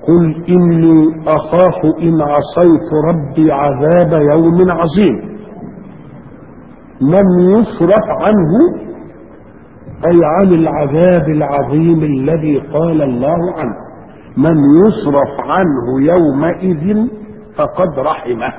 قل إني أخاف إن عصيت ربي عذاب يوم عظيم من يصرف عنه أي عن العذاب العظيم الذي قال الله عنه من يصرف عنه يومئذ فقد رحمه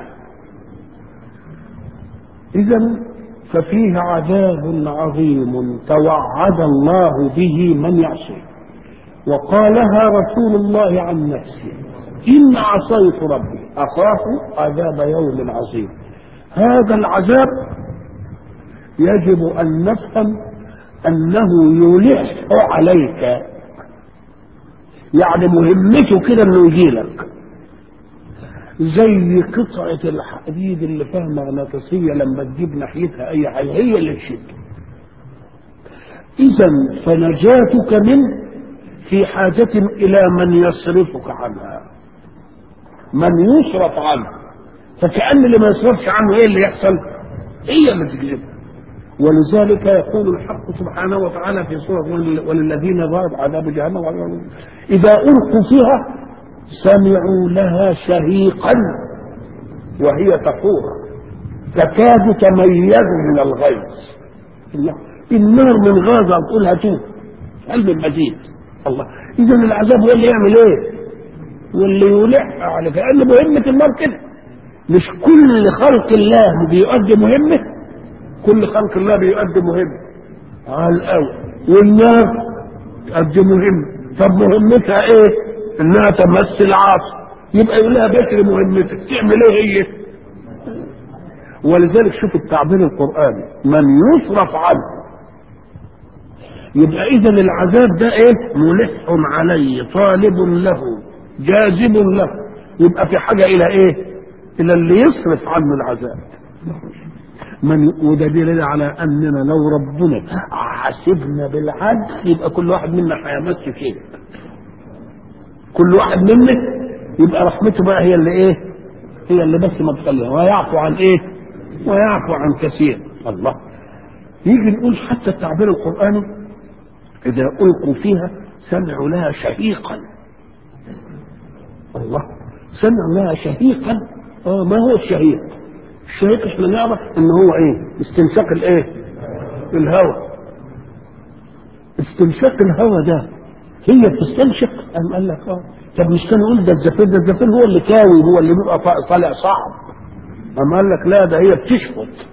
إذا ففيه عذاب عظيم توعد الله به من يعصيه وقالها رسول الله عن نفسه إن عصيت ربي أخاف عذاب يوم عظيم هذا العذاب يجب أن نفهم أنه يلح عليك يعني مهمته كده انه يجي لك زي قطعة الحديد اللي فيها مغناطيسية لما تجيب ناحيتها أي حاجة هي اللي تشد. إذا فنجاتك منه في حاجة إلى من يصرفك عنها. من يصرف عنه. فكأن اللي ما يصرفش عنه إيه اللي يحصل؟ هي اللي تجذبه. ولذلك يقول الحق سبحانه وتعالى في سورة وللذين ضرب عذاب جهنم إذا ألقوا فيها سمعوا لها شهيقا وهي تفور تكاد تميز من الغيظ النار من غازة تقول هاتوه قلب المزيد الله إذا العذاب هو اللي يعمل إيه؟ واللي يلح على كأن مهمة النار كده مش كل خلق الله بيؤدي مهمة كل خلق الله بيؤدي مهمة على الأول والنار تؤدي مهمة طب مهمتها إيه؟ انها تمثل عاصي يبقى يقول لها بكر مهمتك تعمل ايه هي ولذلك شوف التعبير القراني من يصرف عنه يبقى اذا العذاب ده ايه ملح عليه طالب له جاذب له يبقى في حاجه الى ايه الى اللي يصرف عنه العذاب من وده دليل على اننا لو ربنا حاسبنا بالعدل يبقى كل واحد منا هيمس فيه كل واحد منا يبقى رحمته بقى هي اللي ايه هي اللي بس ما تخليها ويعفو عن ايه ويعفو عن كثير الله يجي نقول حتى التعبير القرآني إذا ألقوا فيها سمعوا لها شهيقا الله سمعوا لها شهيقا اه ما هو الشهيق الشهيق احنا نعرف ان هو ايه استنشاق الايه الهواء استنشاق الهواء ده هي بتستنشق أم قال لك اه طب مش كان يقول ده الزفير ده الزفير هو اللي كاوي هو اللي بيبقى طالع صعب أم قال لك لا ده هي بتشفط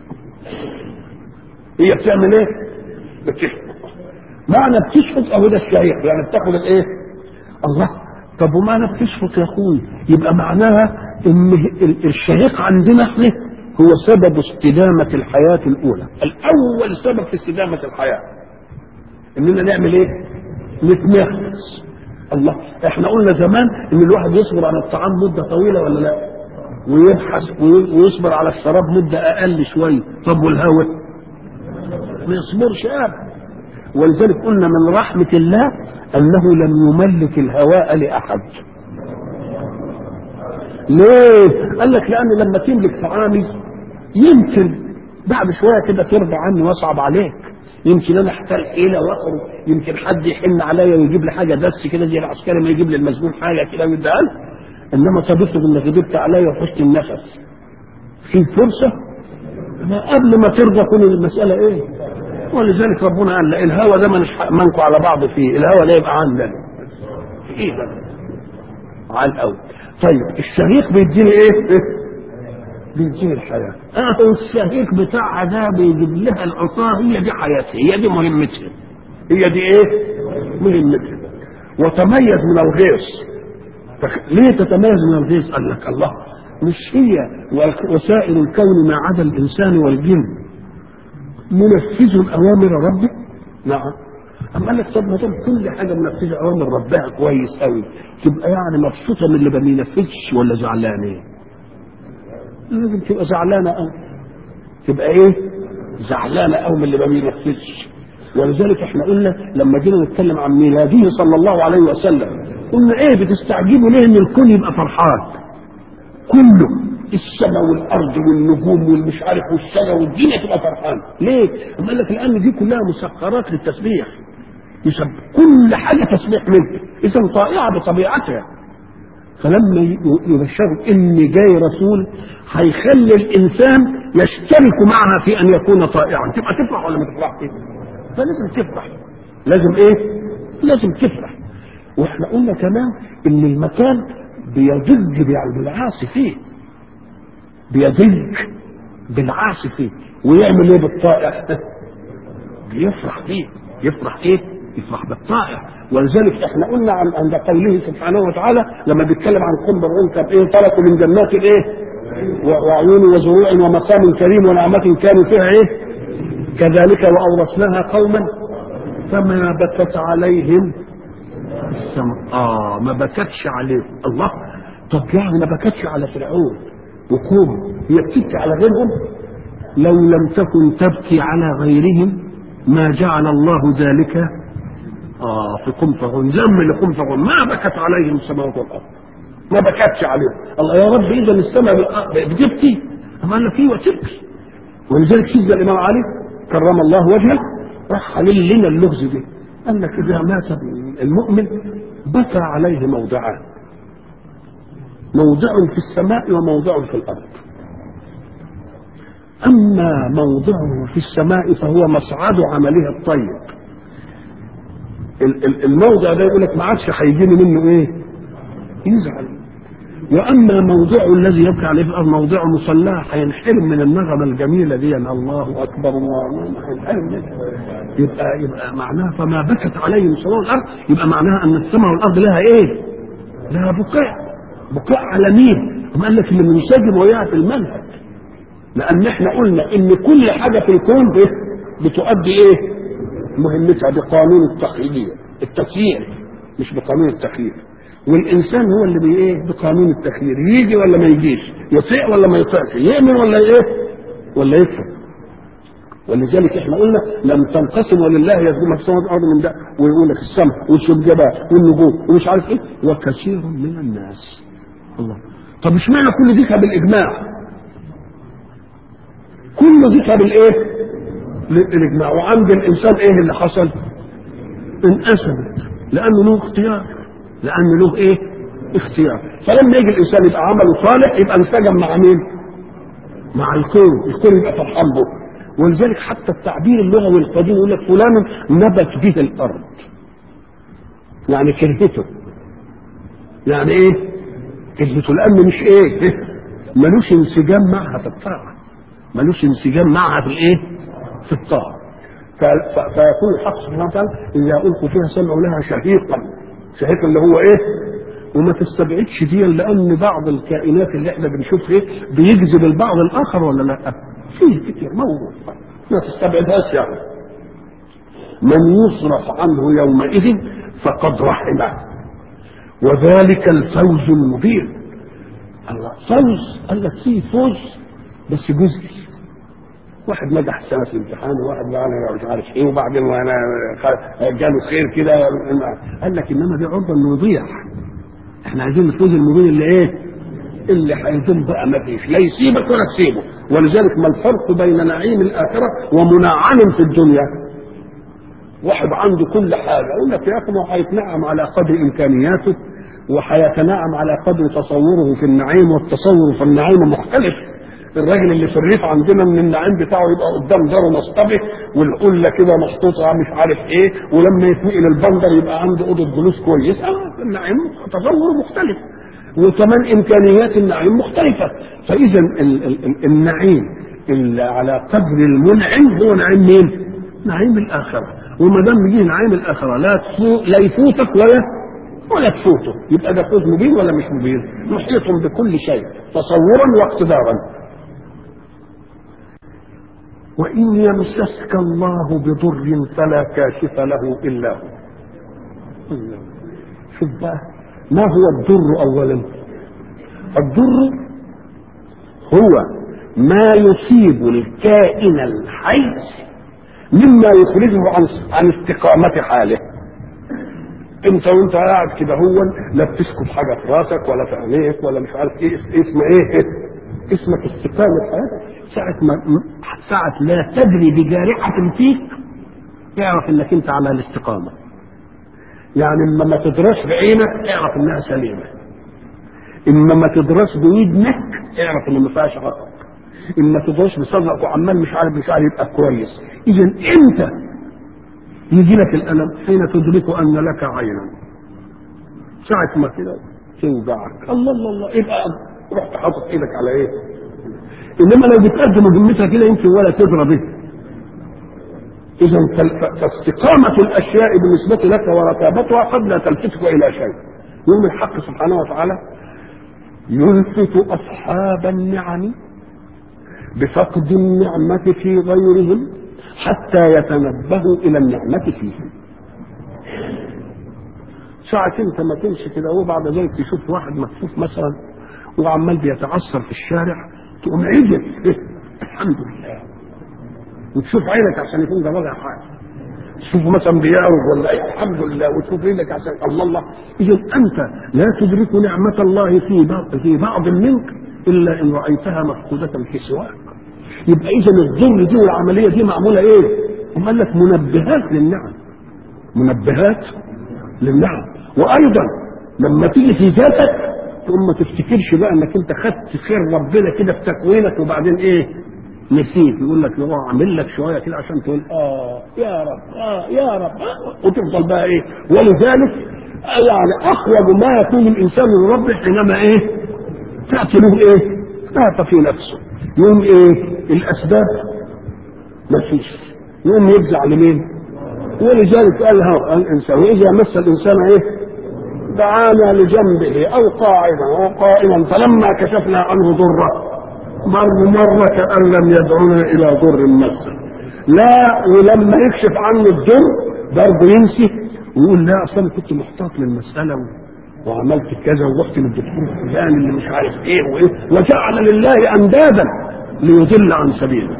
هي بتعمل ايه؟ بتشفط معنى بتشفط اهو ده الشهيق يعني بتاخد الايه؟ الله طب ومعنى بتشفط يا اخوي يبقى معناها ان الشهيق عندنا احنا هو سبب استدامة الحياة الأولى الأول سبب في استدامة الحياة إننا نعمل إيه؟ نتنفس الله احنا قلنا زمان ان الواحد يصبر على الطعام مده طويله ولا لا ويبحث ويصبر على الشراب مده اقل شويه طب والهواء ما يصبرش ابدا ولذلك قلنا من رحمه الله انه لم يملك الهواء لاحد ليه قال لك لان لما تملك طعامي يمكن بعد شويه كده ترضى عني واصعب عليك يمكن انا احتاج حيله واخرج يمكن حد يحن عليا ويجيب لي حاجه دس كده زي العسكري ما يجيب لي المسجون حاجه كده ويديها له انما تبص انك جبت عليا وحشت النفس في فرصه ما قبل ما ترضى كل المساله ايه ولذلك ربنا قال لا الهوى ده ما منكم على بعض فيه الهوى ده يبقى عندنا ايه ده على الاول طيب الشهيق بيديني ايه, إيه؟ بيديني الحياة اه الشهيق بتاعها ده بيجيب لها العطاء هي دي حياتها هي دي مهمتها هي دي ايه مهمتها وتميز من الغيظ ليه تتميز من الغيظ قال لك الله مش هي وسائر الكون ما عدا الانسان والجن منفذ اوامر ربه نعم أما قال لك طب ما دام كل حاجه منفذه اوامر ربها كويس قوي تبقى يعني مبسوطه من اللي ما بينفذش ولا زعلانه ايه؟ لازم تبقى زعلانه قوي تبقى ايه؟ زعلانه قوي من اللي ما بينفذش ولذلك احنا قلنا لما جينا نتكلم عن ميلاده صلى الله عليه وسلم قلنا ايه بتستعجبوا ليه ان الكون يبقى فرحان؟ كله السماء والارض والنجوم والمش عارف والسنه والدنيا تبقى فرحان ليه؟ قال لك لان دي كلها مسخرات للتسبيح يسبح كل حاجه تسبيح منه اذا طائعه بطبيعتها فلما يبشروا ان جاي رسول هيخلي الانسان يشترك معها في ان يكون طائعا تبقى تفرح ولا ما تفرحش فلازم تفرح لازم ايه لازم تفرح واحنا قلنا كمان ان المكان بيضج بالعاصي فيه بيضج بالعاصي فيه ويعمل ايه بالطائع بيفرح فيه يفرح ايه يفرح بالطائع ولذلك احنا قلنا عن عند قوله سبحانه وتعالى لما بيتكلم عن قرب العنكب ايه تركوا من جنات ايه وعيون وزروع ومقام كريم ونعمة كانوا فيها ايه كذلك واورثناها قوما فما بكت عليهم السماء اه ما بكتش عليهم الله طب يعني ما بكتش على فرعون وقوم هي بتبكي على غيرهم لو لم تكن تبكي على غيرهم ما جعل الله ذلك اه في قم فغن زم لقم فغن ما بكت عليهم السماوات والارض ما بكتش عليهم الله يا رب اذا السماء بتبكي اما قال لك ايوه تبكي ولذلك سيدنا الامام علي كرم الله وجهه راح حلل لنا اللغز دي قال لك اذا مات المؤمن بكى عليه موضعان موضع في السماء وموضع في الارض اما موضعه في السماء فهو مصعد عمله الطيب الموضع ده يقول لك ما عادش هيجيني منه ايه يزعل واما موضعه الذي يبكي عليه في الارض موضع مصلاه هينحرم من النغمه الجميله دي الله اكبر الله هينحرم منها يبقى يبقى معناها فما بكت عليهم السماء والارض يبقى معناها ان السماء والارض لها ايه؟ لها بكاء بكاء على مين؟ هم قال لك اللي منسجم وياها في المنهج لان احنا قلنا ان كل حاجه في الكون بتؤدي ايه؟ مهمتها بقانون التخيير التسيير مش بقانون التخيير والانسان هو اللي بي ايه بقانون التخيير يجي ولا ما يجيش يطيع ولا ما يطيعش يؤمن ولا ايه ولا يكفر ولذلك احنا قلنا لم تنقسم ولله يسجد في السماوات والارض من ده ويقول لك السماء والجبال والنجوم ومش عارف ايه وكثير من الناس الله طب اشمعنى كل دي بالاجماع كل دي بالايه الاجماع وعند الانسان ايه اللي حصل انقسمت لانه له اختيار لانه له ايه اختيار فلما يجي الانسان يبقى عمله صالح يبقى انسجم مع مين مع الكون الكون يبقى فرحان به ولذلك حتى التعبير اللغوي القديم يقول لك فلان نبت به الارض يعني كرهته يعني ايه كرهته لان مش ايه ملوش انسجام معها في الطاعه ملوش انسجام معها في الايه في الطاعه فيكون الحق سبحانه وتعالى اذا القوا فيها سمعوا لها شهيقا شهيق اللي هو ايه وما تستبعدش دي لان بعض الكائنات اللي احنا بنشوفها ايه بيجذب البعض الاخر ولا لا فيه كتير موجود ما تستبعدهاش يعني من يصرف عنه يومئذ فقد رحمه وذلك الفوز المبين الله فوز قال لك فيه فوز بس جزئي واحد نجح سنه في الامتحان وواحد يعني مش عارف ايه وبعدين وانا جاله خير كده قال لك انما دي عرضه انه يضيع احنا عايزين الفوز المبين اللي ايه؟ اللي هيدوم بقى ما فيش لا يسيبك ولا تسيبه ولذلك ما الفرق بين نعيم الاخره ومنعم في الدنيا؟ واحد عنده كل حاجه يقول لك يا اخي ما هيتنعم على قدر امكانياته وهيتنعم على قدر تصوره في النعيم والتصور في النعيم مختلف الراجل اللي في الريف عندنا من النعيم بتاعه يبقى قدام داره مصطبه والقله كده محطوطه مش عارف ايه ولما يتنقل البندر يبقى عنده اوضه جلوس كويس اه النعيم تصور مختلف وكمان امكانيات النعيم مختلفه فاذا ال- ال- ال- النعيم اللي على قدر المنعم هو نعيم مين؟ نعيم الاخره وما دام يجي نعيم الاخره لا تفوت لا يفوتك ولا ولا تفوته يبقى ده فوز مبين ولا مش مبين؟ محيط بكل شيء تصورا واقتدارا وإن يمسسك الله بضر فلا كاشف له إلا هو شوف بقى ما هو الضر أولا الضر هو ما يصيب الكائن الحي مما يخرجه عن عن استقامة حاله انت وانت قاعد كده هو لا بتسكب حاجه في راسك ولا في عينيك ولا مش عارف ايه اسم ايه اسمك استقامه حياتك ساعة ما ساعة لا تدري بجارحة فيك اعرف انك انت على الاستقامة يعني لما ما تدرس بعينك اعرف انها سليمة اما ما تدرس بودنك اعرف ان ما فيهاش غلط اما تدرس بصدرك وعمال مش عارف مش عارف يبقى كويس اذا امتى يجي لك الالم حين تدرك ان لك عينا ساعة ما كده توجعك الله الله الله يبقى رحت حاطط ايدك على ايه انما لو بتقدم مهمتها كده يمكن ولا تدرى به اذا فاستقامة الاشياء بالنسبة لك ورتابتها قد لا تلفتك الى شيء يوم الحق سبحانه وتعالى يلفت اصحاب النعم بفقد النعمة في غيرهم حتى يتنبهوا الى النعمة فيهم ساعة انت ما تمشي كده وبعد ذلك تشوف واحد مكفوف مثلا وعمال بيتعثر في الشارع تقوم عجب الحمد لله وتشوف عينك عشان يكون ده وضع حاجه تشوف مثلا بيعرج ولا ايه الحمد لله وتشوف رجلك عشان الله الله اذا انت لا تدرك نعمه الله في بعض في بعض منك الا ان رايتها مفقوده في سواك يبقى اذا الظلم دي والعمليه دي معموله ايه؟ هم قال لك منبهات للنعم منبهات للنعم وايضا لما تيجي في ذاتك تقوم ما تفتكرش بقى انك انت خدت خير ربنا كده في تكوينك وبعدين ايه نسيت يقول لك يروح عامل لك شويه كده عشان تقول اه يا رب اه يا رب آه وتفضل بقى ايه ولذلك يعني اقرب ما يكون الانسان لربه حينما ايه تاتي له ايه تاتي في نفسه يوم ايه الاسباب مفيش يوم يفزع لمين ولذلك قال ها الانسان واذا مس الانسان ايه دعانا لجنبه او قاعدا او قائما فلما كشفنا عنه ضره مر مرة كأن لم يدعونا إلى ضر مسه لا ولما يكشف عنه الضر برضه ينسي ويقول لا أصل أنا كنت محتاط للمسألة وعملت كذا ورحت للدكتور فلان اللي مش عارف إيه وإيه وجعل لله أندادا ليضل عن سبيله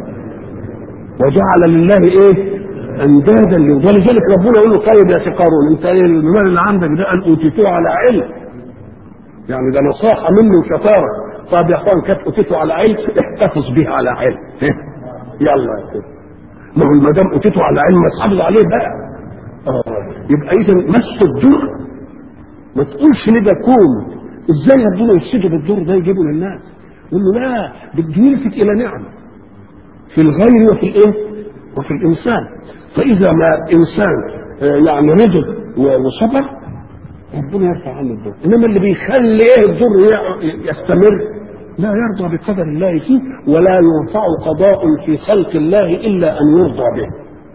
وجعل لله إيه أندادا ولذلك ربنا يقول له طيب يا قارون أنت إيه المال اللي عندك ده قال أوتيتوه على علم يعني ده نصاحة مني وشطارة طب يا اخوان كانت اوتيته على علم احتفظ به على علم يلا يا كده ما هو ما دام اوتيته على علم ما تحافظ عليه بقى اه يبقى اذا مس الدر ما تقولش ليه ده كون ازاي ربنا يفسده بالدر ده يجيبه للناس يقول له لا بده يلفت الى نعمه في الغير وفي الايه وفي الانسان فاذا ما انسان يعني رضي وصبر ربنا يرفع عنه الضر انما اللي بيخلي ايه الضر يستمر لا يرضى بقدر الله فيه ولا ينفع قضاء في خلق الله الا ان يرضى به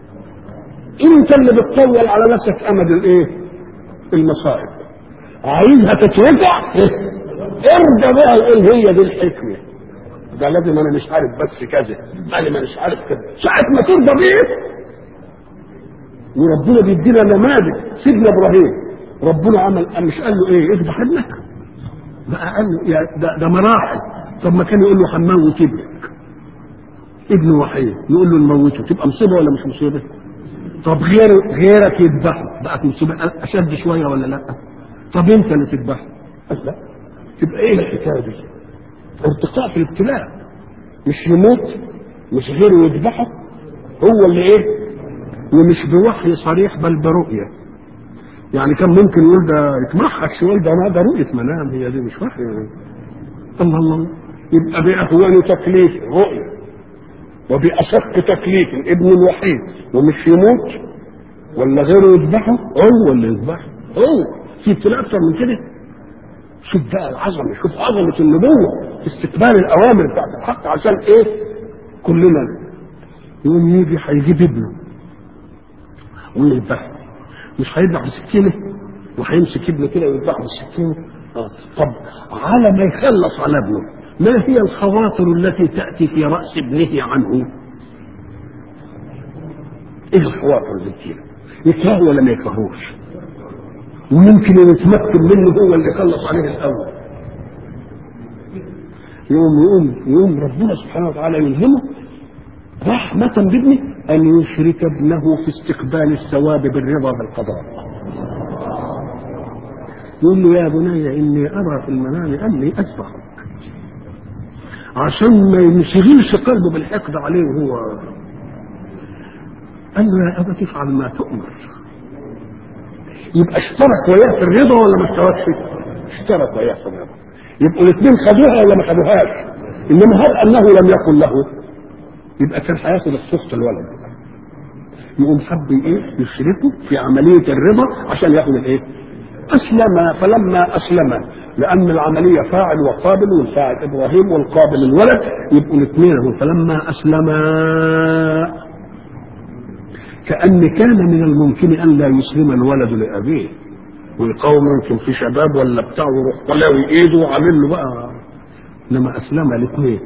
انت اللي بتطول على نفسك امد الايه المصائب عايزها تترفع ارجع بقى قول هي دي الحكمه ده لازم انا مش عارف بس كذا انا ما مش عارف كذا ساعه ما ترضى بيه وربنا بيدينا نماذج سيدنا ابراهيم ربنا عمل مش قال له ايه اذبح ابنك بقى قال له يا ده, ده مراحل طب ما كان يقول له هنموت ابنك ابن وحيد يقول له نموته تبقى مصيبه ولا مش مصيبه طب غير غيرك يذبحه بقت مصيبه اشد شويه ولا لا طب انت اللي تذبحه لا تبقى ايه الحكايه دي ارتقاء في الابتلاء مش يموت مش غيره يذبحه هو اللي ايه ومش بوحي صريح بل برؤيه يعني كان ممكن يقول ده يتمحك شويه ده ما ده رؤيه منام هي دي مش وحي يعني. الله الله يبقى باهون تكليف رؤيه وباشق تكليف ابن الوحيد ومش يموت ولا غيره يذبحه هو اللي يذبحه هو في ابتلاء اكتر من كده شوف بقى العظمه شوف عظمه النبوه في استقبال الاوامر بتاعت الحق عشان ايه كلنا يقوم يجي هيجيب ابنه ويذبحه مش هيذبح بسكينه وهيمسك ابنه كده ويذبحه بالسكينه آه. طب على ما يخلص على ابنه ما هي الخواطر التي تاتي في راس ابنه عنه؟ ايه الخواطر اللي بتجيله؟ يكرهه ولا ما يكرهوش؟ ويمكن يتمكن منه هو اللي خلص عليه الاول. يقوم يقوم يقوم ربنا سبحانه وتعالى يلهمه رحمة بابنه أن يشرك ابنه في استقبال الثواب بالرضا بالقضاء. يقول له يا بني إني أرى في المنام أني أذبحك. عشان ما ينشغلش قلبه بالحقد عليه وهو قال له يا أبا تفعل ما تؤمر. يبقى اشترك وياه في الرضا ولا ما اشتركش؟ اشترك وياه في الرضا يبقوا الاثنين خدوها ولا ما خدوهاش انما هل انه لم يكن له يبقى كان هياخد السخط الولد يقوم حب ايه يشركه في عمليه الرضا عشان ياخد الايه اسلم فلما اسلم لان العمليه فاعل وقابل والفاعل ابراهيم والقابل الولد يبقوا الاثنين فلما اسلما كان كان من الممكن ان لا يسلم الولد لابيه ويقاوم يمكن في شباب ولا بتاع ويروح طلاوي ايده وعامل له بقى انما اسلم الاثنين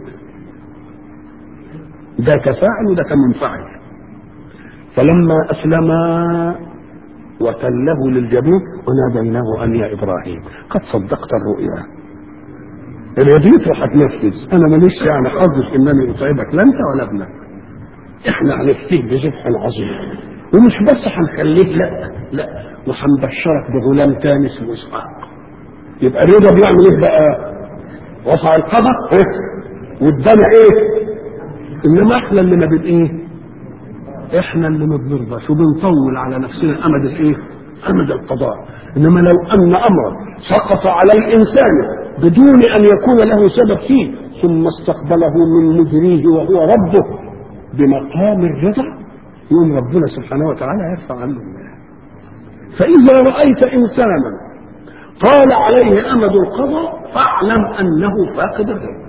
ده كفاعل وده كمنفعل فلما اسلما وتله للجبين وناديناه ان يا ابراهيم قد صدقت الرؤيا الرضيت وهتنفذ انا ماليش يعني حظ في انني اتعبك لا انت ولا ابنك احنا هنفتيه بذبح عظيم ومش بس هنخليه لا لا وهنبشرك بغلام تاني اسمه اسحاق يبقى الرضا بيعمل ايه بقى؟ رفع القدر ايه؟ وادانا ايه؟ انما احنا اللي ما بن ايه؟ احنا اللي ما بنرضاش وبنطول على نفسنا امد الايه؟ امد القضاء انما لو ان امرا سقط على الانسان بدون ان يكون له سبب فيه ثم استقبله من مجريه وهو ربه بمقام الرضا يقوم ربنا سبحانه وتعالى يرفع عنه فإذا رأيت إنسانا طال عليه أمد القضاء فاعلم أنه فاقد الرضا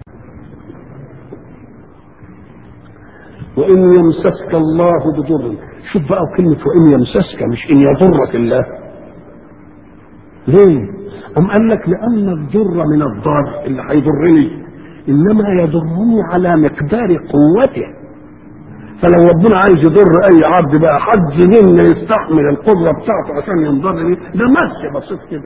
وإن يمسسك الله بضر شوف بقى كلمة وإن يمسسك مش إن يضرك الله ليه؟ أم قال لك لأن الضر من الضار اللي هيضرني إنما يضرني على مقدار قوته فلو ربنا عايز يضر أي عبد بقى حد منا يستحمل القدرة بتاعته عشان ينضر بيه ده مس بسيط كده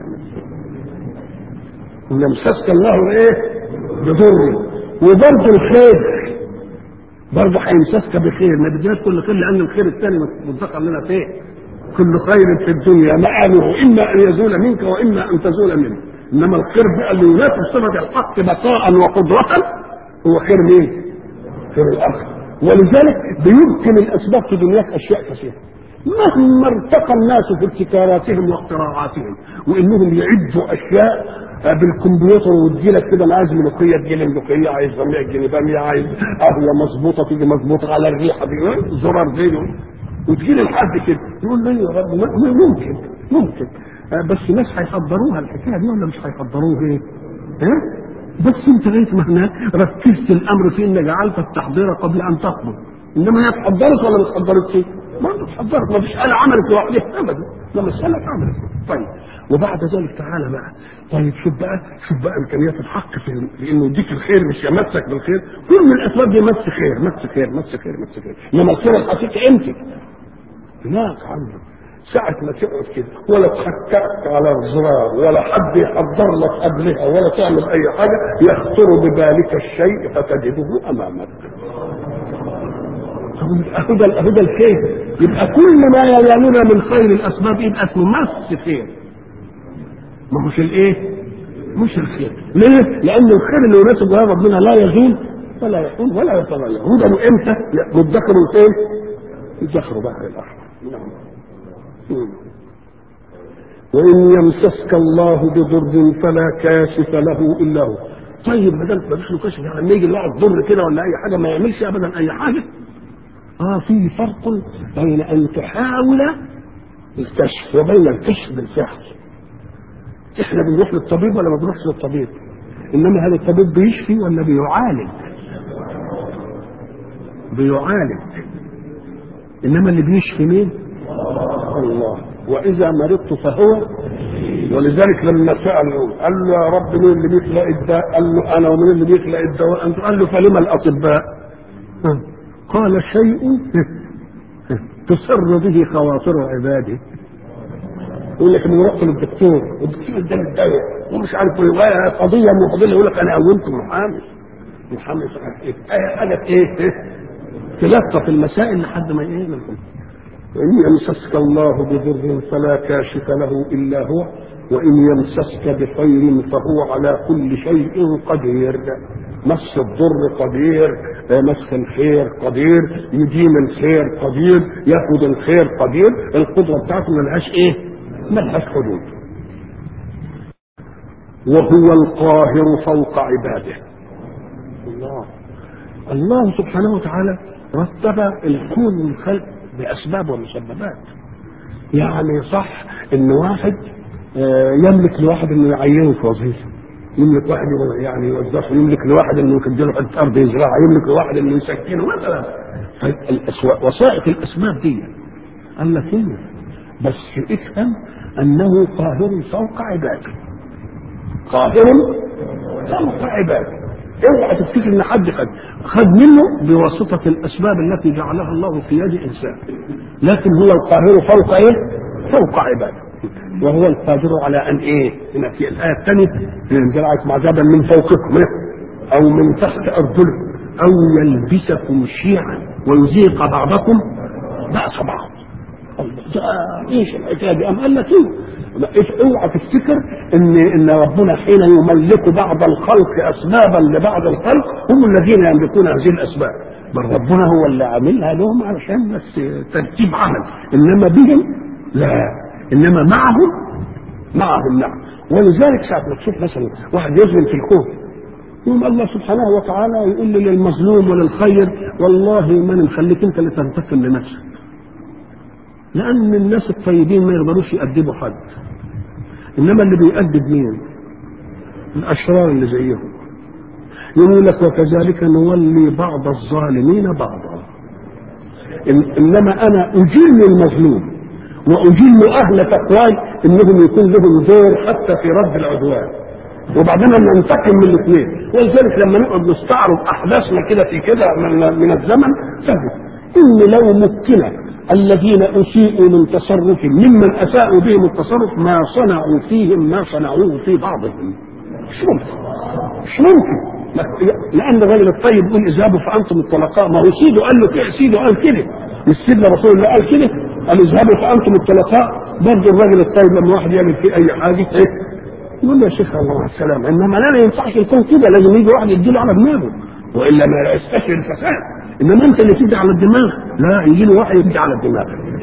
إن يمسسك الله إيه؟ بضر وبرضه الخير برضه هيمسسك بخير ما بدناش كل خير لان الخير الثاني متذكر لنا فيه كل خير في الدنيا مآله اما ان يزول منك واما ان تزول منه انما الخير بقى اللي ينافس صفه الحق بقاء وقدرة هو خير مين؟ خير الاخر ولذلك بيمكن الاسباب في دنياك اشياء كثيره مهما ارتقى الناس في ابتكاراتهم واختراعاتهم وانهم يعدوا اشياء بالكمبيوتر وتجي لك كده انا عايز ملوخيه تجي لي ملوخيه عايز باميه تجي لي باميه عايز قهوه مظبوطه تيجي مظبوطه على الريحه دي زرار زي وتجي لي لحد كده يقول لي يا رب ممكن ممكن بس ناس هيحضروها الحكايه دي ولا مش هيحضروها ايه؟ ها؟ بس انت لغايه ما هناك ركزت الامر في ان جعلت التحضير قبل ان تقبل انما هي اتحضرت ولا ما اتحضرتش؟ برضه اتحضرت ما فيش آلة عملت لوحدها ابدا ده مسألة عملت طيب وبعد ذلك تعالى بقى طيب شوف بقى شوف بقى امكانيات الحق في في انه يديك الخير مش يمسك بالخير كل الاسباب دي مس خير مس خير مس خير مس خير انما الخير الحقيقي امتى؟ هناك عنده ساعة ما تقعد كده ولا تحكك على الزرار ولا حد يحضر لك قبلها ولا تعمل أي حاجة يخطر ببالك الشيء فتجده أمامك. أهو ده أهو ده الخير يبقى كل ما ينالنا من خير الأسباب يبقى اسمه مس خير. ما هوش الإيه؟ مش الخير. ليه؟ لأن الخير اللي يناسب يا ربنا لا يزول ولا يحول ولا يتغير. هو ده إمتى؟ مدخر الخير يدخر بقى الآخر. نعم. وإن يمسسك الله بضر فلا كاشف له إلا هو طيب ما دام مفيش له كاشف يعني يجي الواحد ضر كده ولا أي حاجة ما يعملش أبدا أي حاجة آه في فرق بين أن تحاول الكشف وبين الكشف بالفعل إحنا بنروح للطبيب ولا ما بنروحش للطبيب إنما هل الطبيب بيشفي ولا بيعالج بيعالج إنما اللي بيشفي مين؟ الله واذا مرضت فهو ولذلك لما ساله قال له يا رب مين اللي بيخلق الداء؟ قال له انا ومين اللي بيخلق الدواء؟ انت قال له فلما الاطباء؟ قال شيء تسر به خواطر عباده يقول لك انا رحت للدكتور والدكتور اداني الدواء ومش عارف ايه قضيه من قضيه يقول لك انا قومت محامي محامي مش عارف ايه حاجه ايه تلطف المسائل لحد ما ايه وإن يمسسك الله بضر فلا كاشف له إلا هو وإن يمسسك بخير فهو على كل شيء قدير مس الضر قدير مس الخير قدير يديم الخير قدير ياخذ الخير قدير القدرة بتاعته ملهاش ايه؟ ملهاش حدود وهو القاهر فوق عباده الله الله سبحانه وتعالى رتب الكون من خلق باسباب ومسببات يعني صح ان واحد آه، يملك لواحد انه يعينه في وظيفه يملك واحد يعني يوظفه يملك لواحد انه يديله حته ارض يزرعها يملك لواحد انه يسكنه مثلا فالأسوا- وسائط الاسباب دي قال لك ايه بس افهم انه قاهر فوق عباده قاهر فوق عباده اوعى تفتكر ان حد خد خد منه بواسطه الاسباب التي جعلها الله في يد انسان لكن هو القاهر فوق ايه؟ فوق عباده وهو القادر على ان ايه؟ هنا في الايه الثانيه ينزلعك مع جبل من فوقكم إيه؟ او من تحت ارجلكم او يلبسكم شيعا ويذيق بعضكم باس بعض الله ده ايش الحكايه دي؟ أم قال لك ايه؟ لا، إيش- اوعى تفتكر ان ان ربنا حين يملك بعض الخلق اسبابا لبعض الخلق هم الذين يملكون هذه الاسباب بل ربنا هو اللي عاملها لهم علشان بس ترتيب عمل انما بهم لا انما معهم معهم نعم ولذلك ساعة ما تشوف مثلا واحد يظلم في الكون يقوم الله سبحانه وتعالى يقول للمظلوم وللخير والله ما أنا مخليك انت اللي تنتقم لنفسك لان الناس الطيبين ما يقدروش يأدبوا حد انما اللي بيأدب مين الاشرار اللي زيهم يقول لك وكذلك نولي بعض الظالمين بعضا إن انما انا اجل المظلوم واجل اهل تقواي انهم يكون لهم دور حتى في رد العدوان وبعدين لما ننتقم من الاثنين ولذلك لما نقعد نستعرض احداثنا كده في كده من, من الزمن تجد ان لو مكن الذين اسيئوا من تصرف ممن اساءوا بهم التصرف ما صنعوا فيهم ما صنعوه في بعضهم مش ممكن مش ممكن لان الراجل الطيب يقول اذهبوا فانتم الطلقاء ما هو سيده قال له كده سيده قال كده مش سيدنا رسول الله قال كده قال اذهبوا فانتم الطلقاء برضه الراجل الطيب لما واحد يعمل فيه اي حاجه ايه يقول له يا شيخ الله السلام انما لا ما ينفعش يكون كده لازم يجي واحد يديله على دماغه والا ما يستشعر الفساد انما انت اللي تدي على الدماغ لا يجي له واحد يدي على الدماغ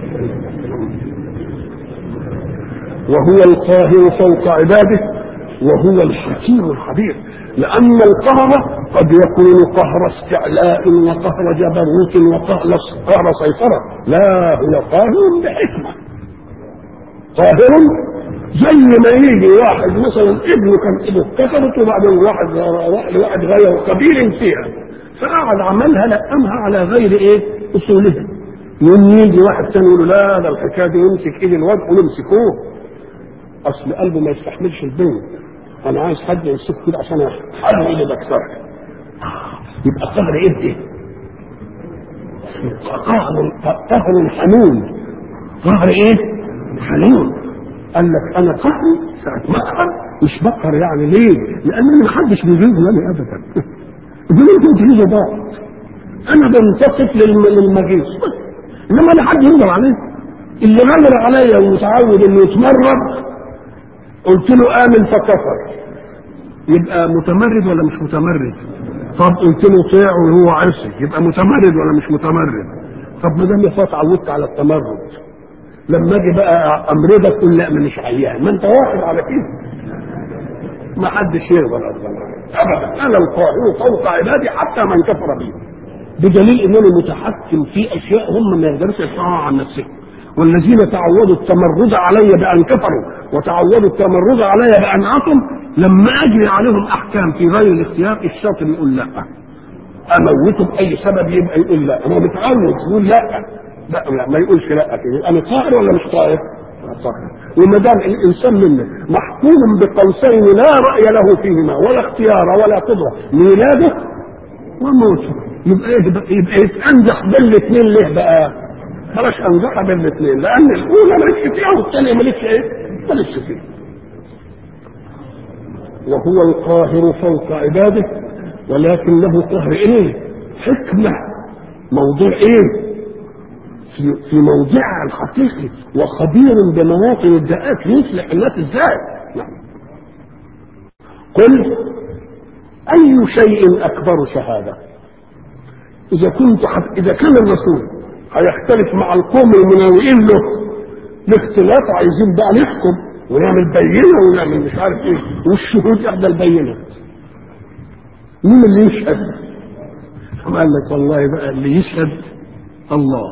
وهو القاهر فوق عباده وهو الحكيم الخبير لأن القهر قد يكون قهر استعلاء وقهر جبروت وقهر قهر سيطرة لا هو قاهر بحكمة قاهر زي ما يجي واحد مثلا ابنه كان ابنه اتكسرت وبعدين واحد راح لواحد غير قبيل فيها فقعد عملها لقمها على غير ايه اصولها يوم يجي واحد ثاني يقول له لا ده الحكايه دي يمسك ايد الواد ونمسكوه اصل قلبه ما يستحملش البنت انا عايز حد يمسك كده عشان احل ايدي بكسرها يبقى قهر ايه ده؟ قهر قهر حنون قهر ايه؟ حنون قال لك انا قهري ساعه ما اقهر مش بقهر يعني ليه؟ لان ما حدش بيجيب لي ابدا دول انتوا بتجيبوا بعض انا بنتصف للمجيس انما لا حد يقدر عليه اللي غلب عليا ومتعود انه يتمرد قلت له امن فكفر يبقى متمرد ولا مش متمرد طب قلت له طيع وهو عصي يبقى متمرد ولا مش متمرد طب ما دام يا اتعودت على التمرد لما اجي بقى امرضك تقول لا مش عيان ما انت واحد على كده ما حدش يقدر ابدا انا القاهر فوق عبادي حتى من كفر بي بدليل انني متحكم في اشياء هم ما يقدروش يصنعوها عن نفسهم والذين تعودوا التمرد علي بان كفروا وتعودوا التمرد علي بان عصوا لما اجري عليهم احكام في غير الاختيار الشاطر يقول لا اموته باي سبب يبقى يقول لا انا متعود يقول لا لا, لا ما يقولش لا كده انا طائر ولا مش طائر؟ طائر وما دام الانسان منا محكوم بقوسين لا راي له فيهما ولا اختيار ولا قدره ميلاده وموته يبقى يبقى, يبقى يتأنزح بين الاثنين ليه بقى؟ بلاش انزحها بين الاثنين لان الاولى مالكش فيها والثانيه مالكش ايه؟ مالكش فيها. وهو القاهر فوق عباده ولكن له قهر ايه؟ حكمه موضوع ايه؟ في في موضعها الحقيقي وخبير بمواطن الدقات يصلح الناس ازاي؟ نعم. قل اي شيء اكبر شهاده؟ اذا كنت حف... اذا كان الرسول هيختلف مع القوم المناوئين له لاختلاف عايزين بقى نحكم ونعمل بينه ونعمل مش عارف ايه والشهود احدى البينه مين اللي يشهد؟ قال لك والله بقى اللي يشهد الله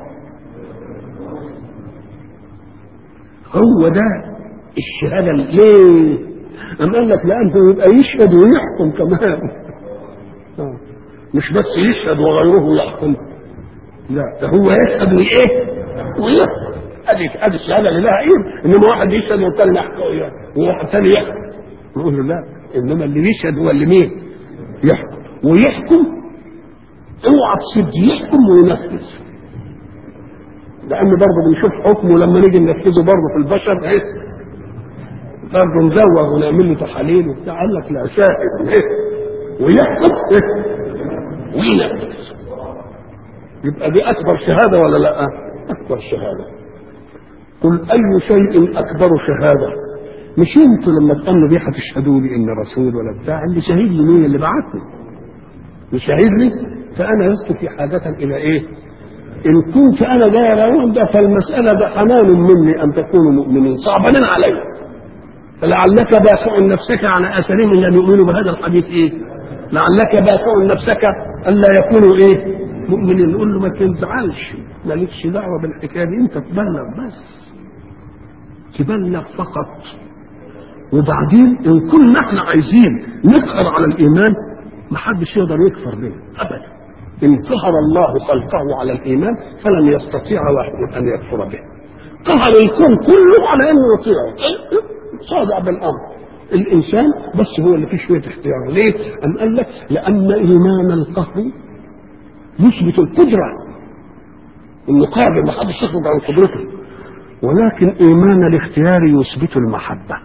هو ده الشهاده ليه؟ أم قال لك لأنه يبقى يشهد ويحكم كمان آه. مش بس يشهد وغيره يحكم لا ده هو يشهد وايه؟ ويحكم ادي ادي الشهاده اللي لها ايه؟ انما واحد يشهد والثاني يحكم وواحد ثاني يحكم نقول له لا انما اللي يشهد هو اللي مين؟ يحكم ويحكم اوعى تصد يحكم وينفذ لان برضه بنشوف حكمه لما نيجي ننفذه برضه في البشر ايه برضه نزوغ ونعمل له تحاليل وبتاع قال لك لا شاهد ايه ويحكم ايه وينفذ يبقى دي اكبر شهاده ولا لا؟ اكبر شهاده قل اي شيء اكبر شهاده مش انتوا لما تقاموا بيه هتشهدوا لي ان رسول ولا بتاع اللي شهيد لي مين اللي بعتني مش شهيد لي فانا لست في حاجه الى ايه ان كنت انا جاي لهم ده فالمساله ده حنان مني ان تكونوا مؤمنين صعبانين علي فلعلك باخع نفسك على اثرهم ان لم يؤمنوا بهذا الحديث ايه لعلك باخع نفسك الا يكونوا ايه مؤمنين نقول له ما تنزعلش مالكش دعوه بالحكايه دي انت تبلغ بس تبلغ فقط وبعدين ان كنا احنا عايزين نقهر على الايمان ما حدش يقدر يكفر به ابدا ان قهر الله خلقه على الايمان فلن يستطيع واحد ان يكفر به قهر الكون كله على انه يطيعه صادع بالامر الانسان بس هو اللي فيه شويه اختيار ليه؟ ام قال لك لان ايمان القهر يثبت القدره انه قادر ما حدش يخرج عن قدرته ولكن ايمان الاختيار يثبت المحبه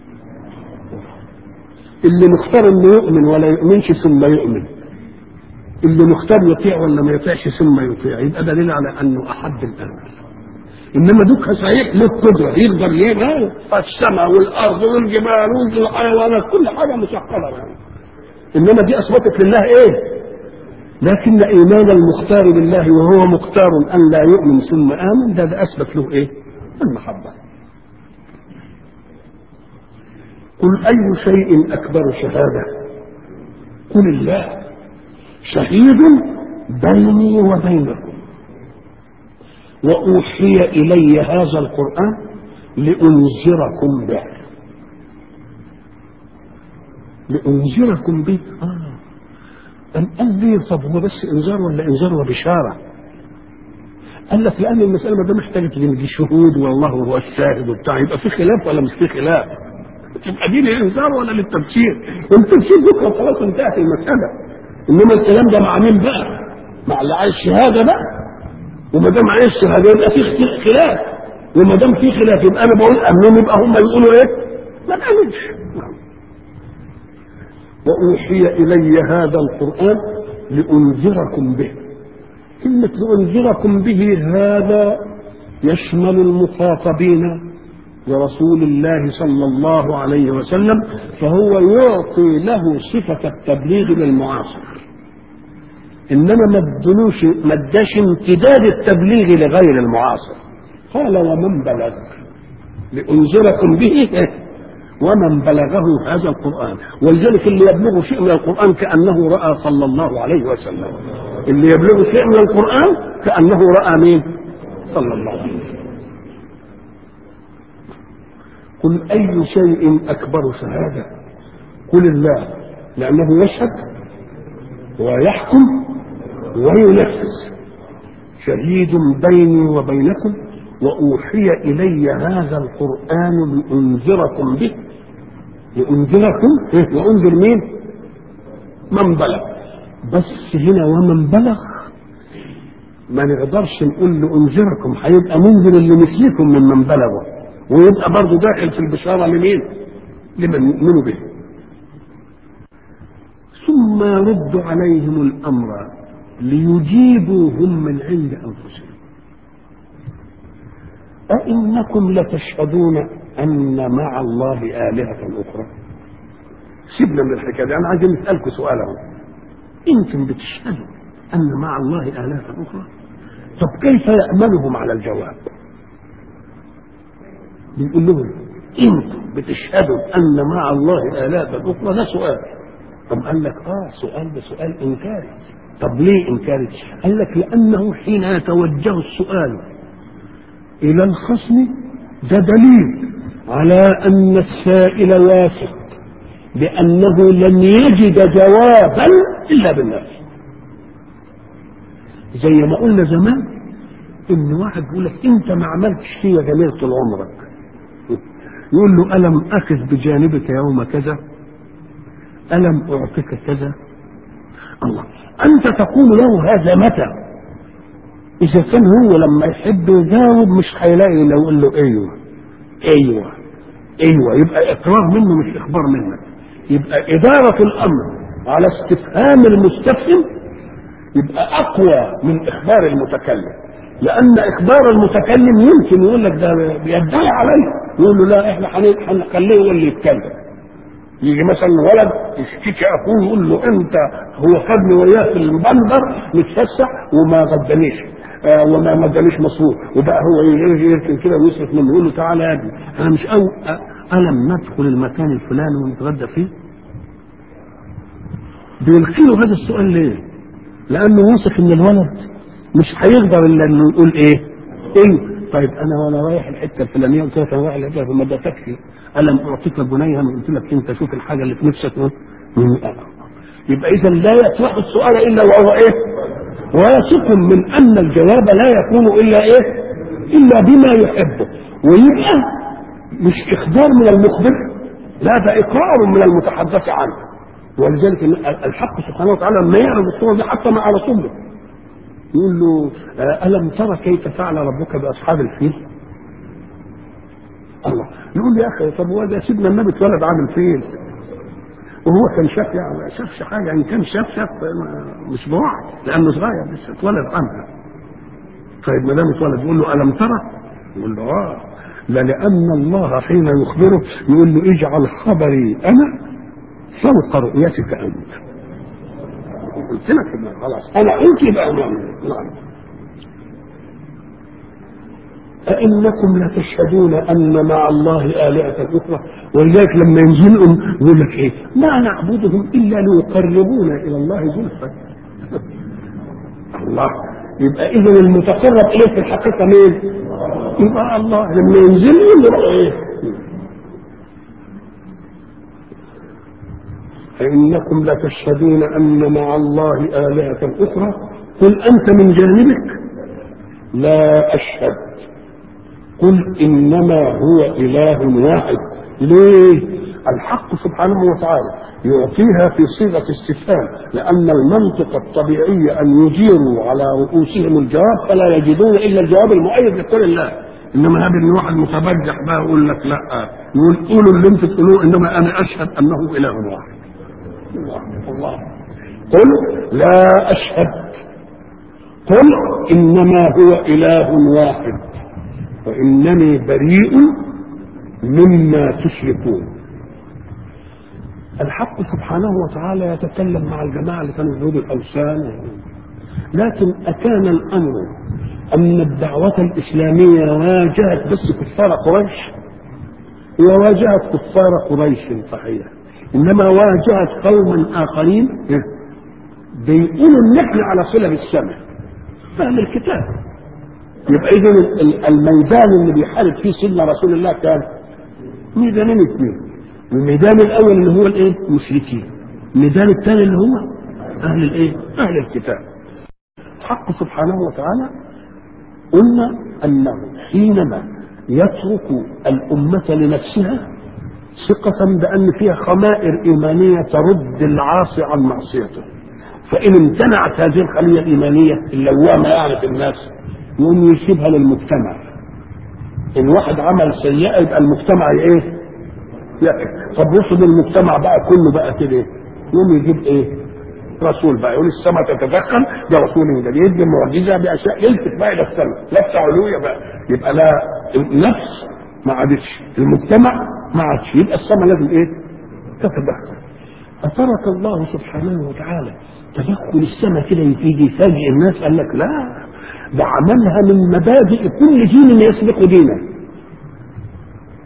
اللي مختار انه يؤمن ولا يؤمنش ثم يؤمن اللي مختار يطيع ولا ما يطيعش ثم يطيع يبقى دليل على انه احب الامر انما دوك صحيح له قدره يقدر يبقى السماء والارض والجبال والحيوانات كل حاجه مسخره يعني انما دي اثبتت لله ايه؟ لكن ايمان المختار بالله وهو مختار ان لا يؤمن ثم امن ده, ده اثبت له ايه؟ المحبه قل اي شيء اكبر شهاده قل الله شهيد بيني وبينكم واوحي الي هذا القران لانذركم به لانذركم به اه أم قال لي طب هو بس انذار ولا انذار وبشاره قال لك لان المساله ما دام محتاجه تجي شهود والله هو الشاهد وبتاع يبقى في خلاف ولا مش في خلاف تبقى دي للانذار ولا للتبشير والتبشير بكره خلاص انتهت المساله انما الكلام ده مع مين بقى؟ مع اللي عايز شهاده بقى وما دام عايز شهاده يبقى في خلاف وما دام في خلاف يبقى انا بقول امنون يبقى هم يقولوا ايه؟ ما نامنش واوحي الي هذا القران لانذركم به كلمه لانذركم به هذا يشمل المخاطبين برسول الله صلى الله عليه وسلم فهو يعطي له صفة التبليغ للمعاصر إنما ما ادلوش ما اداش امتداد التبليغ لغير المعاصر قال ومن بلغ لأنذركم به ومن بلغه هذا القرآن ولذلك اللي يبلغ شيء من القرآن كأنه رأى صلى الله عليه وسلم اللي يبلغ شيء من القرآن كأنه رأى مين صلى الله عليه وسلم قل أي شيء أكبر شهادة قل الله لأنه يشهد ويحكم وينفذ شهيد بيني وبينكم وأوحي إلي هذا القرآن لأنذركم به لأنذركم وأنذر مين؟ من بلغ بس هنا ومن بلغ ما نقدرش نقول لأنذركم هيبقى منذر اللي مثلكم ممن بلغوا ويبقى برضه داخل في البشارة لمين؟ لمن يؤمنوا به. ثم يرد عليهم الأمر ليجيبوا هم من عند أنفسهم. أئنكم لتشهدون أن مع الله آلهة أخرى؟ سيبنا من الحكاية دي، أنا عايز نسألكم سؤال أهو. أنتم بتشهدوا أن مع الله آلهة أخرى؟ طب كيف يأمنهم على الجواب؟ بنقول لهم انتم بتشهدوا ان مع الله الهه اخرى ده سؤال طب قال لك اه سؤال ده سؤال انكاري طب ليه انكاري قال لك لانه حين يتوجه السؤال الى الخصم ده دليل على ان السائل واثق بانه لن يجد جوابا الا بالنفي زي ما قلنا زمان ان واحد يقول لك انت ما عملتش فيا جميل طول عمرك يقول له الم اخذ بجانبك يوم كذا الم اعطيك كذا الله انت تقول له هذا متى اذا كان هو لما يحب يجاوب مش هيلاقي لو يقول له ايوه ايوه ايوه يبقى اقرار منه مش اخبار منك يبقى اداره الامر على استفهام المستفهم يبقى اقوى من اخبار المتكلم لان اخبار المتكلم يمكن يقول لك ده بيدعي عليا يقول له لا احنا هنخليه هو اللي يتكلم يجي مثلا ولد يشتكي اخوه يقول له انت هو خدني وياه في المنبر نتفسح وما غدانيش آه وما مدانيش مصروف وبقى هو يجي يركن كده ويصرف منه يقول له تعالى يا ابني انا مش أو الم ندخل المكان الفلاني ونتغدى فيه بيلقي له هذا السؤال ليه؟ لانه واثق ان الولد مش هيقدر الا انه يقول ايه؟ ايه؟ طيب انا وانا رايح الحته الفلانيه قلت لك انا رايح الحته فما ادتكش الم اعطيك بنيها قلت لك انت شوف الحاجه اللي في نفسك يبقى اذا لا يصلح السؤال الا وهو ايه؟ واثق من ان الجواب لا يكون الا ايه؟ الا بما يحبه ويبقى مش اخبار من المخبر لا ده اقرار من المتحدث عنه ولذلك الحق سبحانه وتعالى لما يعرض الصور دي حتى مع رسوله يقول له ألم ترى كيف فعل ربك بأصحاب الفيل؟ الله يقول يا أخي طب هو ده سيدنا النبي اتولد عامل فيل وهو كان شاف يعني ما شافش حاجة يعني كان شاف شاف مش بوعد لأنه صغير لسه اتولد عنها طيب ما دام اتولد يقول له ألم ترى؟ يقول له آه لا لأن الله حين يخبره يقول له اجعل خبري أنا فوق رؤيتك أنت قلت لك خلاص انا قلت يبقى نعم أئنكم لتشهدون أن مع الله آلهة أخرى ولذلك لما ينزلهم يقول لك إيه؟ ما نعبدهم إلا ليقربونا إلى الله زلفى. الله يبقى إذا المتقرب إليه في الحقيقة مين؟ يبقى الله لما ينزل يقول إيه؟ فإنكم لتشهدون أن مع الله آلهة أخرى قل أنت من جانبك لا أشهد قل إنما هو إله واحد ليه؟ الحق سبحانه وتعالى يعطيها في صيغة استفهام لأن المنطق الطبيعي أن يجيروا على رؤوسهم الجواب فلا يجدون إلا الجواب المؤيد لقول الله انما هذا ان واحد متبجح بقى يقول لك لا يقول قولوا اللي انتم تقولوه انما انا اشهد انه اله واحد الله الله قل لا أشهد قل إنما هو إله واحد وإنني بريء مما تشركون الحق سبحانه وتعالى يتكلم مع الجماعة اللي كانوا يعبدوا الأوثان لكن أكان الأمر أن الدعوة الإسلامية واجهت بس كفار قريش وواجهت كفار قريش صحيح انما واجهت قوما اخرين بيقولوا ان احنا على صله بالسماء فهم الكتاب يبقى اذا الميدان اللي بيحارب فيه سيدنا رسول الله كان ميدانين اثنين الميدان الاول اللي هو الايه؟ المشركين الميدان الثاني اللي هو اهل الايه؟ اهل الكتاب حق سبحانه وتعالى قلنا انه حينما يترك الامه لنفسها ثقة بأن فيها خمائر إيمانية ترد العاصي عن معصيته فإن امتنعت هذه الخلية الإيمانية اللوامة يعني في الناس يقوم يسيبها للمجتمع إن واحد عمل سيئة يبقى المجتمع إيه؟ يقف طب وصل المجتمع بقى كله بقى كده يقوم يجيب إيه؟ رسول بقى يقول السماء تتدخل ده رسول ده يدي معجزة بأشياء يلفت بقى إلى السماء لفت علوية بقى يبقى لا النفس ما عادتش المجتمع ما عادش يبقى السماء لازم ايه؟ تتدخل فترك الله سبحانه وتعالى تدخل السماء كده يجي يفاجئ الناس قال لك لا ده عملها من مبادئ كل دين يسبق دينه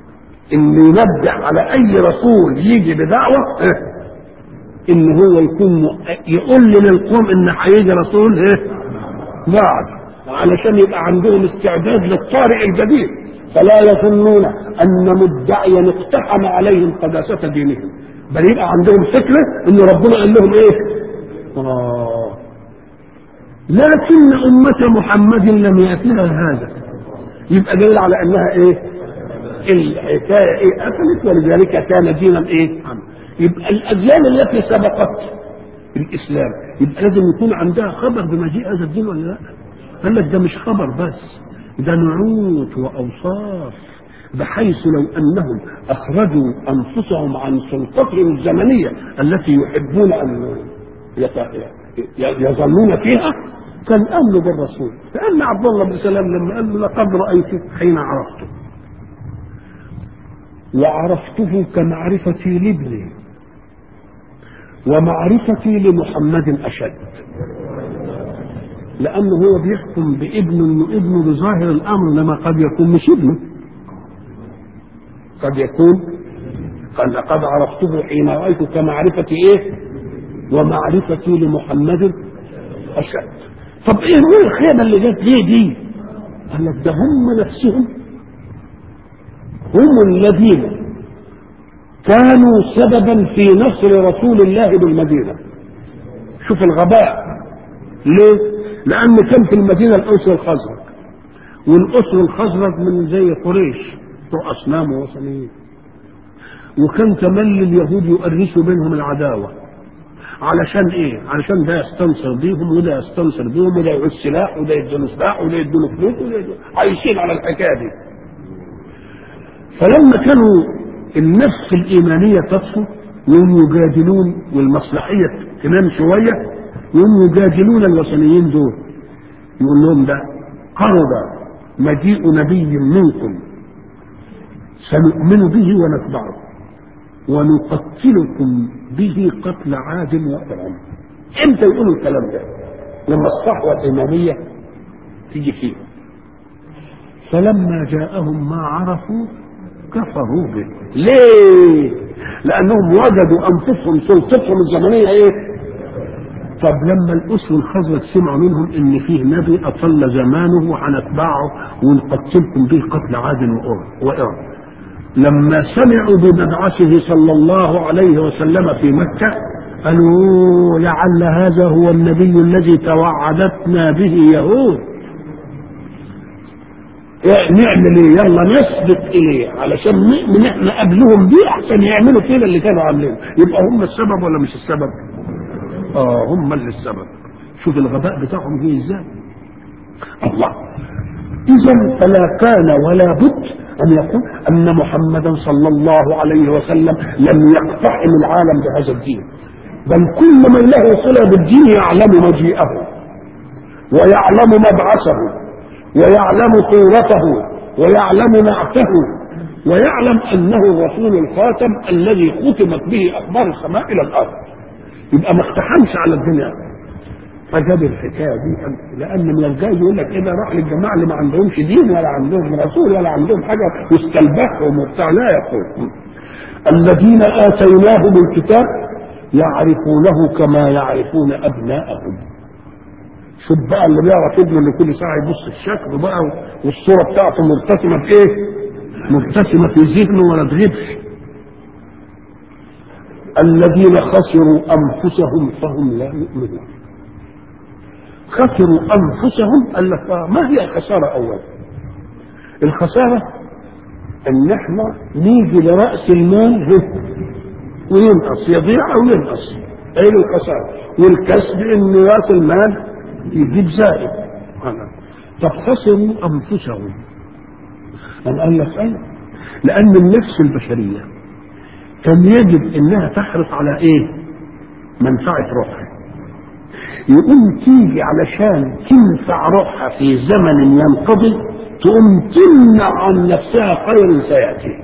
اللي ينبه على اي رسول يجي بدعوه إيه؟ ان هو يكون يقول للقوم ان هيجي رسول ايه بعد علشان يبقى عندهم استعداد للطارئ الجديد فلا يظنون ان مدعيا اقتحم عليهم قداسه دينهم بل يبقى عندهم فكره ان ربنا قال لهم ايه آه. لكن أمة محمد لم يأتها هذا يبقى دليل على أنها إيه؟ الحكاية إيه؟ قفلت ولذلك كان دينا إيه؟ يبقى الأديان التي سبقت الإسلام يبقى لازم يكون عندها خبر بمجيء هذا الدين ولا لا؟ قال لك ده مش خبر بس ده نعوت وأوصاف بحيث لو أنهم أخرجوا أنفسهم عن سلطتهم الزمنية التي يحبون أن يظلون فيها كان امنوا بالرسول لان عبد الله بن سلام لما قال له لقد رايتك حين عرفته وعرفته كمعرفتي لابني ومعرفتي لمحمد اشد لانه هو بيحكم بابنه انه ابنه بظاهر الامر انما قد يكون مش ابنه قد يكون قد لقد عرفته حين رايته كمعرفتي ايه ومعرفتي لمحمد اشد طب ايه هو الخيمه اللي جت ليه دي قال لك ده هم نفسهم هم الذين كانوا سببا في نصر رسول الله بالمدينه شوف الغباء ليه لان كان في المدينه الاوس والخزرج والاوس والخزرج من زي قريش بتوع اصنام ووثنيين وكان كمان اليهود يؤرسوا بينهم العداوه علشان ايه؟ علشان ده يستنصر بيهم وده يستنصر بيهم وده يعوز سلاح وده يديله سلاح وده يديله فلوس وده يديله عايشين على الحكايه دي. فلما كانوا النفس الايمانيه تطفو يوم يجادلون والمصلحيه تنام شويه يوم يجادلون الوثنيين دول يقول لهم ده قرب مجيء نبي منكم سنؤمن به ونتبعه ونقتلكم به قتل عاد وإرم امتى يقولوا الكلام ده لما الصحوة الإمامية تيجي فيه فلما جاءهم ما عرفوا كفروا به ليه لأنهم وجدوا أنفسهم سلطتهم الزمنية إيه طب لما الأس والخزرج سمعوا منهم إن فيه نبي أطل زمانه وهنتبعه ونقتلكم به قتل عاد وإرم لما سمعوا بمبعثه صلى الله عليه وسلم في مكة قالوا لعل هذا هو النبي الذي توعدتنا به يهود نعمل ايه يلا نسبق اليه علشان نؤمن احنا قبلهم بيه احسن يعملوا كده اللي كانوا عاملينه يبقى هم السبب ولا مش السبب اه هم اللي السبب شوف الغباء بتاعهم جه ازاي الله اذا فلا كان ولا بد أن يقول أن محمدا صلى الله عليه وسلم لم يقتحم العالم بهذا الدين بل كل من له صلة بالدين يعلم مجيئه ويعلم مبعثه ويعلم صورته ويعلم نعته ويعلم أنه الرسول الخاتم الذي ختمت به أخبار السماء إلى الأرض يبقى ما اقتحمش على الدنيا فجاب الحكايه دي لان من الجاي يقول لك ايه ده راح للجماعه اللي ما عندهمش دين ولا عندهم رسول ولا عندهم حاجه واستلبخهم وبتاع لا يقول الذين اتيناهم الكتاب يعرفونه كما يعرفون ابناءهم شوف بقى اللي بيعرف ابنه اللي كل ساعه يبص الشكل بقى والصوره بتاعته مرتسمه بايه؟ مرتسمه في ذهنه ولا تغيبش الذين خسروا انفسهم فهم لا يؤمنون خسروا انفسهم قال لك ما هي الخساره اولا الخساره ان احنا نيجي لراس المال وينقص يضيع او ينقص ايه الخساره والكسب ان راس المال يجيب زائد طب خسروا انفسهم أم قال لك ايه لان النفس البشريه كان يجب انها تحرص على ايه منفعه روحها يقوم تيجي علشان تنفع روحها في زمن ينقضي تقوم تمنع عن نفسها خير سياتي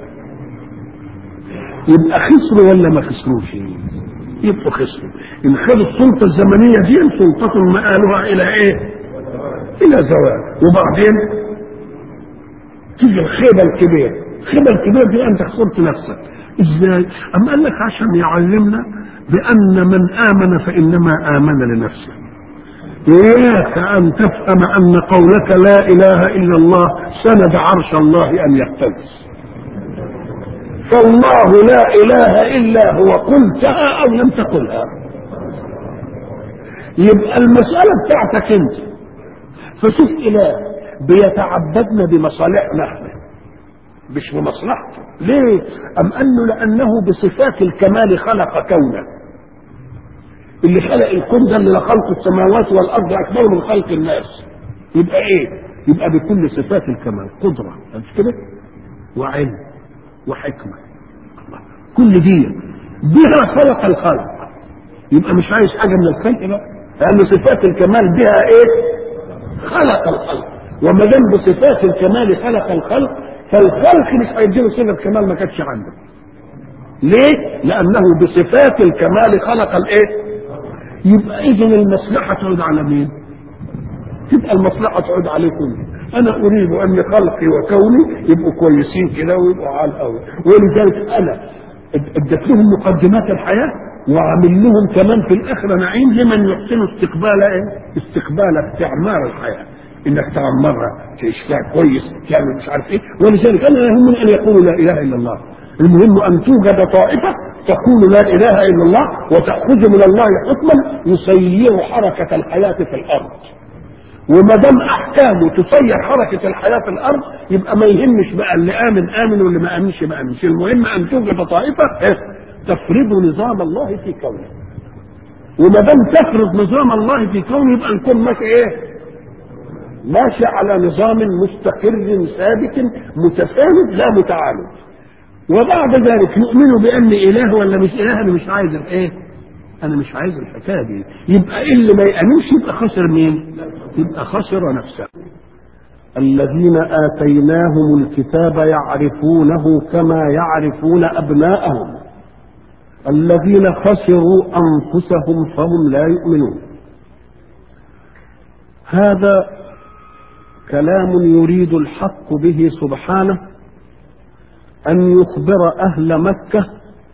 يبقى خسروا ولا ما خسروش يبقوا خسروا ان خدوا السلطه الزمنيه دي سلطه مآلها الى ايه الى زوال وبعدين تيجي الخيبه الكبيره خبر كبير في انت خسرت نفسك ازاي اما قال لك عشان يعلمنا بان من امن فانما امن لنفسه إياك أن تفهم أن قولك لا إله إلا الله سند عرش الله أن يهتز فالله لا إله إلا هو قلتها أو لم تقلها يبقى المسألة بتاعتك أنت فشوف إله بيتعبدنا بمصالحنا احنا مش بمصلحته ليه؟ أم أنه لأنه بصفات الكمال خلق كونه اللي خلق الكون ده اللي خلق السماوات والارض اكبر من خلق الناس يبقى ايه يبقى بكل صفات الكمال قدره مش كده وعلم وحكمه الله. كل دي بها خلق الخلق يبقى مش عايز حاجه من الخلق بقى لان صفات الكمال بها ايه خلق الخلق وما دام بصفات الكمال خلق الخلق فالخلق مش هيديله صفه كمال ما كانتش عنده ليه؟ لأنه بصفات الكمال خلق الإيه؟ يبقى اذا المصلحه تعود على مين؟ تبقى المصلحه تعود عليكم انا اريد ان خلقي وكوني يبقوا كويسين كده ويبقوا على الاول ولذلك انا اديت لهم مقدمات الحياه وعامل لهم كمان في الاخره نعيم لمن يحسن استقبال ايه؟ استقبال استعمار الحياه انك تعمرها تعيش فيها كويس تعمل مش عارف ايه ولذلك انا يهمني ان يقولوا لا اله الا الله المهم ان توجد طائفه تقول لا اله الا الله وتاخذ من الله حكما يسير حركه الحياه في الارض وما دام احكامه تسير حركه الحياه في الارض يبقى ما يهمش بقى اللي امن امن واللي ما امنش ما امنش المهم ان توجد طائفه تفرض نظام الله في كونه وما دام تفرض نظام الله في كونه يبقى الكون ماشي ايه؟ ماشي على نظام مستقر ثابت متساند لا متعالج وبعد ذلك يؤمنوا بان اله ولا مش اله انا مش عايز الايه انا مش عايز الحكايه دي يبقى اللي ما يامنش يبقى خسر مين يبقى خسر نفسه الذين اتيناهم الكتاب يعرفونه كما يعرفون ابناءهم الذين خسروا انفسهم فهم لا يؤمنون هذا كلام يريد الحق به سبحانه أن يخبر أهل مكة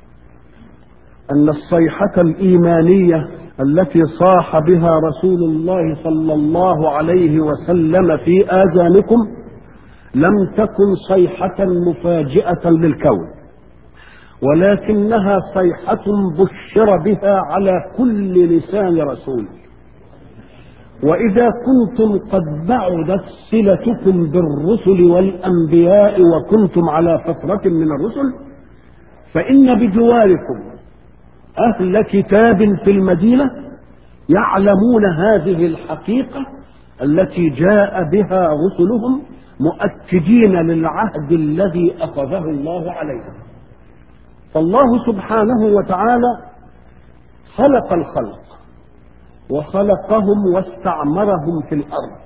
أن الصيحة الإيمانية التي صاح بها رسول الله صلى الله عليه وسلم في آذانكم لم تكن صيحة مفاجئة للكون ولكنها صيحة بشر بها على كل لسان رسول وإذا كنتم قد بعدت صلتكم بالرسل والأنبياء وكنتم على فترة من الرسل فإن بجواركم أهل كتاب في المدينة يعلمون هذه الحقيقة التي جاء بها رسلهم مؤكدين للعهد الذي أخذه الله عليهم فالله سبحانه وتعالى خلق الخلق وخلقهم واستعمرهم في الارض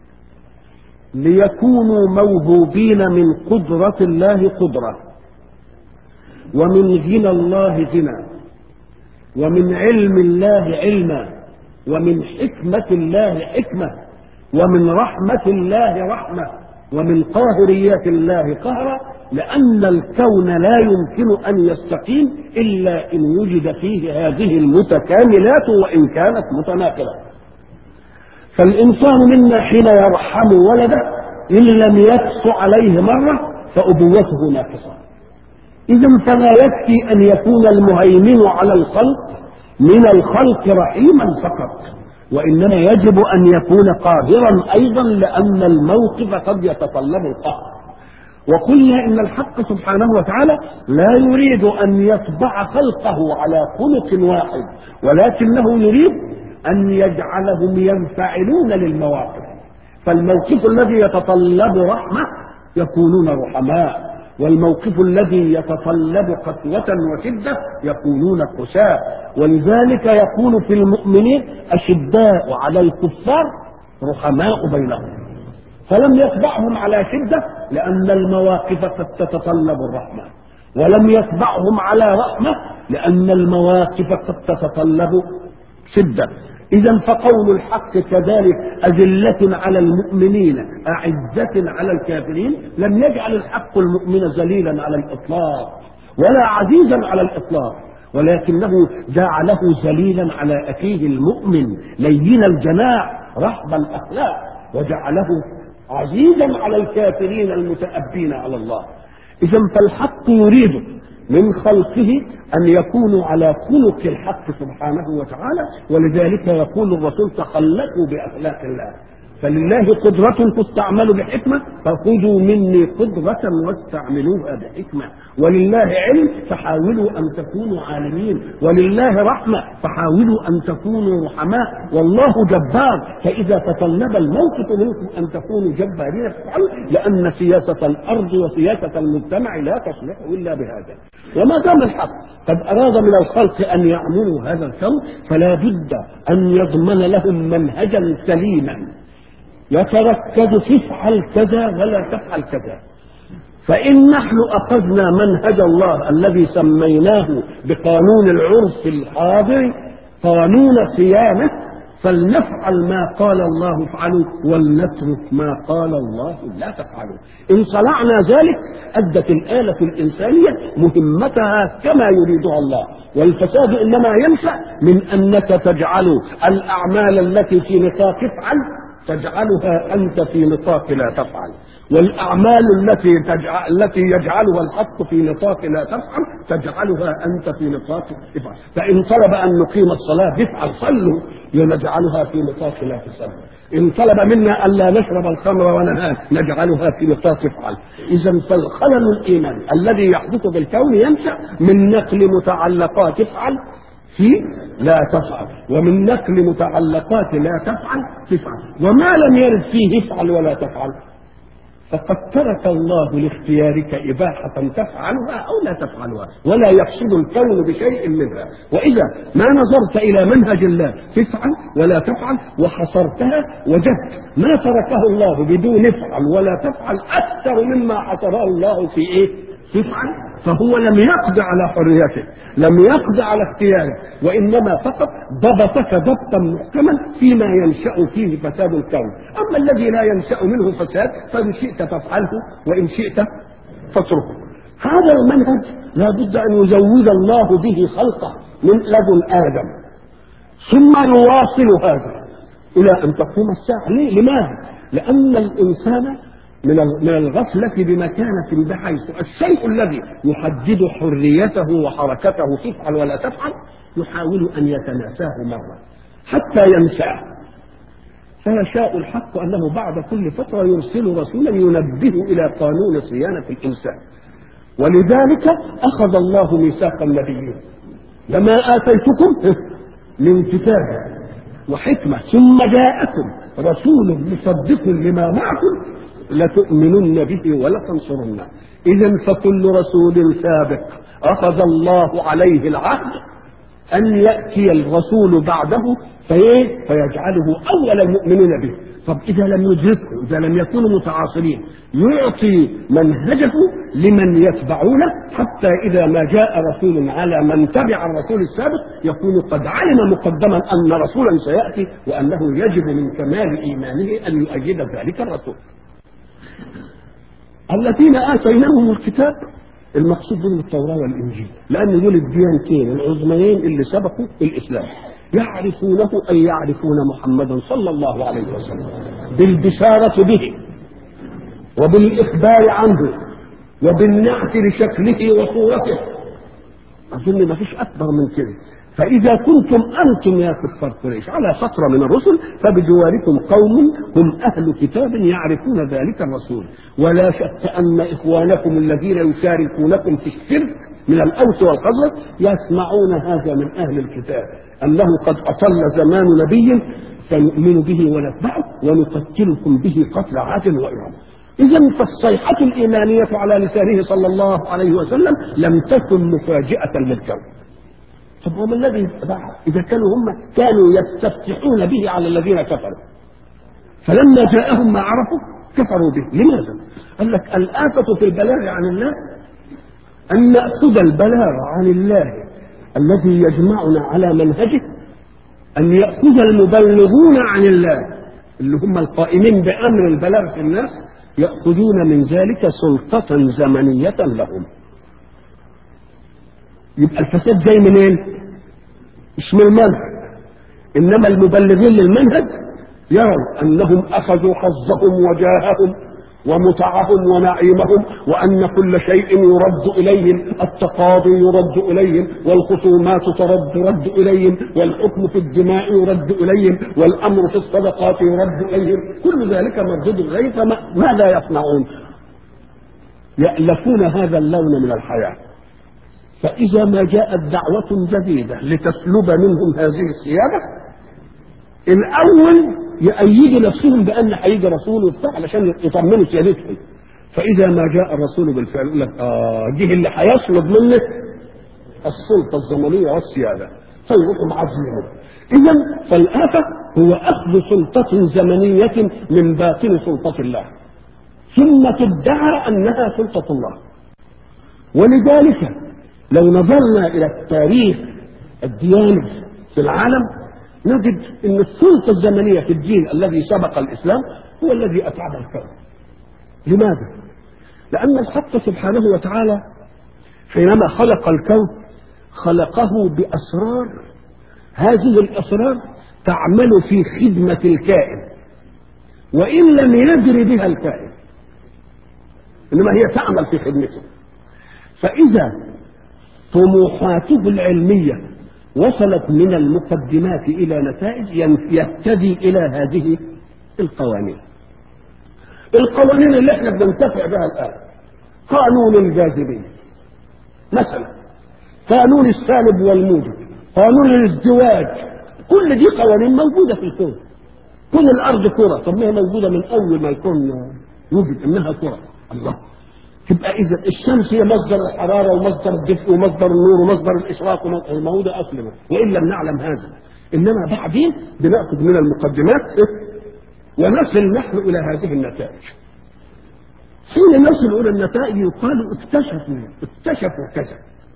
ليكونوا موهوبين من قدره الله قدره ومن غنى الله غنى ومن علم الله علما ومن حكمه الله حكمه ومن رحمه الله رحمه ومن قاهريات الله قهرا لأن الكون لا يمكن أن يستقيم إلا إن وجد فيه هذه المتكاملات وإن كانت متناقضة فالإنسان منا حين يرحم ولده إن لم يقص عليه مرة فأبوته ناقصة إذا فلا يكفي أن يكون المهيمن على الخلق من الخلق رحيما فقط وإنما يجب أن يكون قاهرا أيضا لأن الموقف قد يتطلب القهر وقلنا ان الحق سبحانه وتعالى لا يريد ان يطبع خلقه على خلق واحد ولكنه يريد ان يجعلهم ينفعلون للمواقف فالموقف الذي يتطلب رحمه يكونون رحماء والموقف الذي يتطلب قسوة وشدة يكونون قساة ولذلك يكون في المؤمنين أشداء على الكفار رحماء بينهم فلم يتبعهم على شدة لأن المواقف قد تتطلب الرحمة ولم يتبعهم على رحمة لأن المواقف قد تتطلب شدة إذا فقول الحق كذلك أذلة على المؤمنين أعزة على الكافرين لم يجعل الحق المؤمن ذليلا على الإطلاق ولا عزيزا على الإطلاق ولكنه جعله ذليلا على أخيه المؤمن لين الجناح رحب الأخلاق وجعله عزيزا على الكافرين المتأبين على الله إذا فالحق يريد من خلقه أن يكونوا على خلق الحق سبحانه وتعالى ولذلك يقول الرسول تخلقوا بأخلاق الله فلله قدرة تستعمل بحكمة فخذوا مني قدرة واستعملوها بحكمة ولله علم فحاولوا أن تكونوا عالمين ولله رحمة فحاولوا أن تكونوا رحماء والله جبار فإذا تطلب الموقف منكم أن تكونوا جبارين فافعلوا لأن سياسة الأرض وسياسة المجتمع لا تصلح إلا بهذا وما دام الحق قد أراد من الخلق أن يعملوا هذا الكون فلا بد أن يضمن لهم منهجا سليما يتركز تفعل كذا ولا تفعل كذا فإن نحن أخذنا منهج الله الذي سميناه بقانون العرف الحاضر قانون صيانة فلنفعل ما قال الله افعلوا ولنترك ما قال الله لا تفعلوا إن صنعنا ذلك أدت الآلة الإنسانية مهمتها كما يريدها الله والفساد إنما ينشأ من أنك تجعل الأعمال التي في نطاق افعل تجعلها انت في نطاق لا تفعل والاعمال التي تجعل التي يجعلها الحق في نطاق لا تفعل تجعلها انت في نطاق افعل فان طلب ان نقيم الصلاه افعل صلوا لنجعلها في نطاق لا تصلوا ان طلب منا الا نشرب الخمر ونهان نجعلها في نطاق افعل اذا فالخلل الايماني الذي يحدث بالكون ينشا من نقل متعلقات افعل في لا تفعل ومن نقل متعلقات لا تفعل تفعل وما لم يرد فيه افعل ولا تفعل فقد ترك الله لاختيارك إباحة تفعلها أو لا تفعلها ولا يقصد الكون بشيء منها وإذا ما نظرت إلى منهج الله تفعل ولا تفعل وحصرتها وجدت ما تركه الله بدون افعل ولا تفعل أكثر مما حصره الله في إيه تفعل فهو لم يقض على حريتك لم يقض على اختيارك وانما فقط ضبطك ضبطا محكما فيما ينشا فيه فساد الكون اما الذي لا ينشا منه فساد فان شئت تفعله وان شئت فاتركه هذا المنهج لا بد ان يزود الله به خلقه من لدن ادم ثم يواصل هذا الى ان تقوم الساعه ليه؟ لماذا لان الانسان من من الغفلة بمكانة بحيث الشيء الذي يحدد حريته وحركته تفعل ولا تفعل يحاول أن يتناساه مرة حتى ينساه فيشاء الحق أنه بعد كل فترة يرسل رسولا ينبه إلى قانون صيانة الإنسان ولذلك أخذ الله ميثاق النبيين لما آتيتكم من كتاب وحكمة ثم جاءكم رسول مصدق لما معكم لتؤمنن به ولتنصرنه إذا فكل رسول سابق أخذ الله عليه العهد أن يأتي الرسول بعده فإيه؟ فيجعله أول المؤمنين به طب إذا لم يدركه إذا لم يكونوا متعاصرين يعطي منهجه لمن يتبعونه حتى إذا ما جاء رسول على من تبع الرسول السابق يكون قد علم مقدما أن رسولا سيأتي وأنه يجب من كمال إيمانه أن يؤيد ذلك الرسول الذين آتيناهم الكتاب المقصود بهم التوراة والإنجيل لأن دول الديانتين العظميين اللي سبقوا الإسلام يعرفونه أي يعرفون محمدا صلى الله عليه وسلم بالبشارة به وبالإخبار عنه وبالنعت لشكله وصورته أظن ما فيش أكبر من كده فإذا كنتم أنتم يا كفار قريش على فترة من الرسل فبجواركم قوم هم أهل كتاب يعرفون ذلك الرسول ولا شك أن إخوانكم الذين يشاركونكم في الشرك من الأوس والخزرج يسمعون هذا من أهل الكتاب أنه قد أطل زمان نبي سنؤمن به ونتبعه ونقتلكم به قتل عاد وإرم إذا فالصيحة الإيمانية على لسانه صلى الله عليه وسلم لم تكن مفاجأة للكون طب وما الذي بعد إذا كانوا هم كانوا يستفتحون به على الذين كفروا فلما جاءهم ما عرفوا كفروا به لماذا؟ قال لك الآفة في البلاغ عن الله أن نأخذ البلاغ عن الله الذي يجمعنا على منهجه أن يأخذ المبلغون عن الله اللي هم القائمين بأمر البلاغ في الناس يأخذون من ذلك سلطة زمنية لهم يبقى الفساد جاي منين؟ مش من المنهج إنما المبلغين للمنهج يروا أنهم أخذوا حظهم وجاههم ومتعهم ونعيمهم وأن كل شيء يرد إليهم التقاضي يرد إليهم والخصومات ترد رد إليهم والحكم في الدماء يرد إليهم والأمر في الصدقات يرد إليهم كل ذلك مردود إليه فماذا يصنعون يألفون هذا اللون من الحياة فإذا ما جاءت دعوة جديدة لتسلب منهم هذه السيادة الأول يأيدوا نفسهم بأن هيجي رسول وبتاع علشان يطمنوا سيادتهم فإذا ما جاء الرسول بالفعل يقول لك آه دي اللي هيسلب منك السلطة الزمنية والسيادة فيروحوا معزلين إذا فالآفة هو أخذ سلطة زمنية من باطن سلطة الله ثم تدعى أنها سلطة الله ولذلك لو نظرنا إلى التاريخ الدياني في العالم نجد ان السلطه الزمنيه في الدين الذي سبق الاسلام هو الذي اتعب الكون. لماذا؟ لان الحق سبحانه وتعالى حينما خلق الكون خلقه باسرار هذه الاسرار تعمل في خدمه الكائن وان لم يجر بها الكائن انما هي تعمل في خدمته فاذا طموحاته العلميه وصلت من المقدمات الى نتائج يهتدي الى هذه القوانين القوانين اللي احنا بننتفع بها الان قانون الجاذبيه مثلا قانون السالب والموجب قانون الازدواج كل دي قوانين موجوده في الكون كل الارض كره طب ما هي موجوده من اول ما الكون يوجد انها كره الله تبقى اذا الشمس هي مصدر الحراره ومصدر الدفء ومصدر النور ومصدر الاشراق ما هو ده اصلنا وان لم نعلم هذا انما بعدين بناخذ من المقدمات ونصل نحن الى هذه النتائج حين نصل الى النتائج يقال اكتشفوا اكتشفوا كذا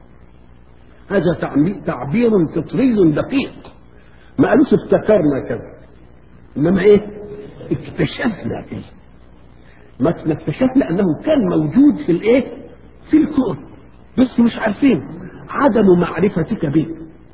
هذا تعبير فطري دقيق ما قالوش ابتكرنا كذا انما ايه اكتشفنا كذا ما اكتشفنا انه كان موجود في الايه في الكون بس مش عارفين عدم معرفتك به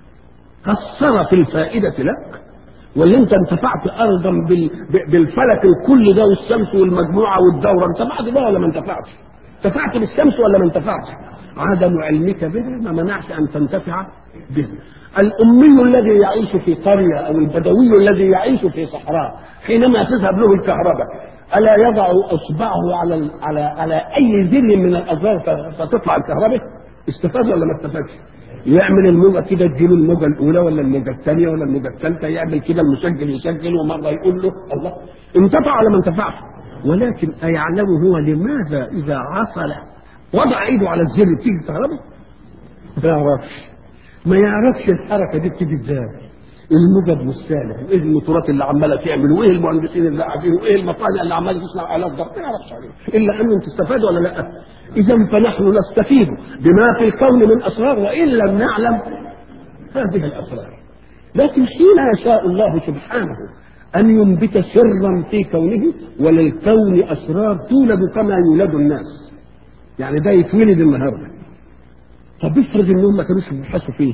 قصر في الفائدة لك ولا انت انتفعت ايضا بالفلك الكل ده والشمس والمجموعة والدورة انتفعت بها ولا ما انتفعتش انتفعت بالشمس ولا ما انتفعتش عدم علمك به ما منعش ان تنتفع به الأمي الذي يعيش في قرية أو البدوي الذي يعيش في صحراء حينما تذهب له الكهرباء ألا يضع إصبعه على على على أي ذل من الأزرار فتطلع الكهرباء؟ استفاد ولا ما استفادش؟ يعمل الموجة كده تجيله الموجة الأولى ولا الموجة الثانية ولا الموجة الثالثة يعمل كده المسجل يسجل ومرة يقول له الله انتفع ولا ما انتفعش؟ ولكن أيعلم هو لماذا إذا عصل وضع إيده على الزر تيجي الكهرباء؟ ما يعرفش ما يعرفش الحركة دي بتيجي ازاي الموجب والسالب وايه الموتورات اللي عماله تعمل وايه المهندسين اللي قاعدين وايه المصانع اللي عماله تصنع الات ضغط ما يعرفش عليه الا انهم تستفادوا ولا لا اذا فنحن نستفيد بما في الكون من اسرار وان لم نعلم هذه الاسرار لكن حين يشاء الله سبحانه ان ينبت سرا في كونه وللكون اسرار تولد كما يولد الناس يعني ده يتولد النهارده طب افرض انهم ما كانوش بيبحثوا فيه